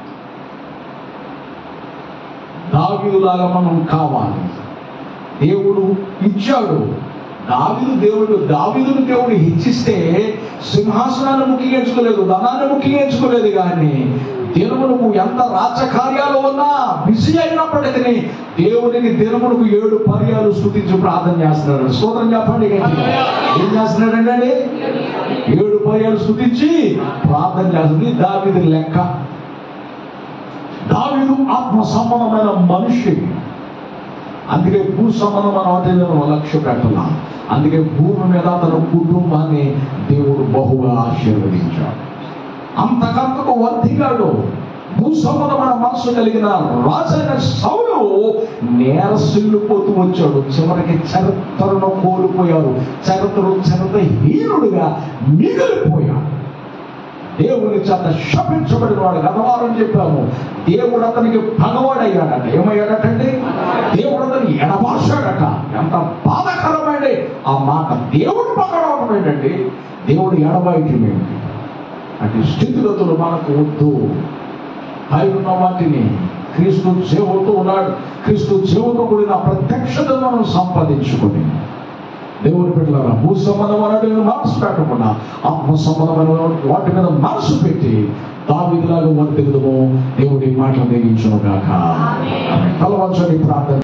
దావీదులాగా మనం కావాలి దేవుడు ఇచ్చాడు దావీదు దేవుడు దావీదును దేవుడు హెచ్చిస్తే సింహాసనాన్ని ముఖ్యంచుకోలేదు ధనాన్ని ముఖ్యంచుకోలేదు కానీ దినమునకు ఎంత రాజకార్యాలు ఉన్నా బిజీ అయినప్పటికీ దేవునికి దినమునకు ఏడు పర్యాలు స్థుతించి ప్రార్థన చేస్తున్నాడు స్తోత్రం చెప్పండి గట్టిగా. ఏం చేస్తున్నాడండి ఏడు పర్యాలు స్థుతించి ప్రార్థన చేస్తుంది దావీదు లెక్క దావీదు ఆత్మ సంబంధమైన మనిషి అందుకే భూ సంబంధమైన వాటిని లక్ష్య పెట్టాల అందుకే భూమి మీద తన కుటుంబాన్ని దేవుడు బహుగా ఆశీర్వదించాడు అంతకంతకు వర్ధిల్లాడు భూ సంబంధమైన మనసు కలిగిన రాజైన సౌలు నేరసిల్లిపోతూ వచ్చాడు చివరికి చరిత్రను కోల్పోయాడు చరిత్ర చరిత్ర హీనుడుగా మిగిలిపోయాడు దేవుని చేత శపించబడిన వాడు గతవారం చెప్పాము దేవుడు అతనికి పగవాడయ్యాడట ఏమయ్యాడటండి దేవుడు అతని ఎడబాశాడట ఎంత బాధకరమైన ఆ మాట దేవుడు పగడవటం ఏంటండి దేవుడు ఎడబాయటం ఏంటి అటు స్థితిగతులు మనకు వద్దు పైన వాటిని క్రీస్తు జీవంతో ఉన్నాడు క్రీస్తు జీవంతో కూడిన ప్రత్యక్షతను మనం సంపాదించుకొని దేవుని బిడ్డలారా భూ సంబంధమైన మనసు పెట్టకుండా ఆత్మ సంబంధమైన వాటి మీద మనసు పెట్టి దావిదిలాగా వర్తిగదము దేవుడి మాటలు దీవించును గాక తలవంచని ప్రార్థన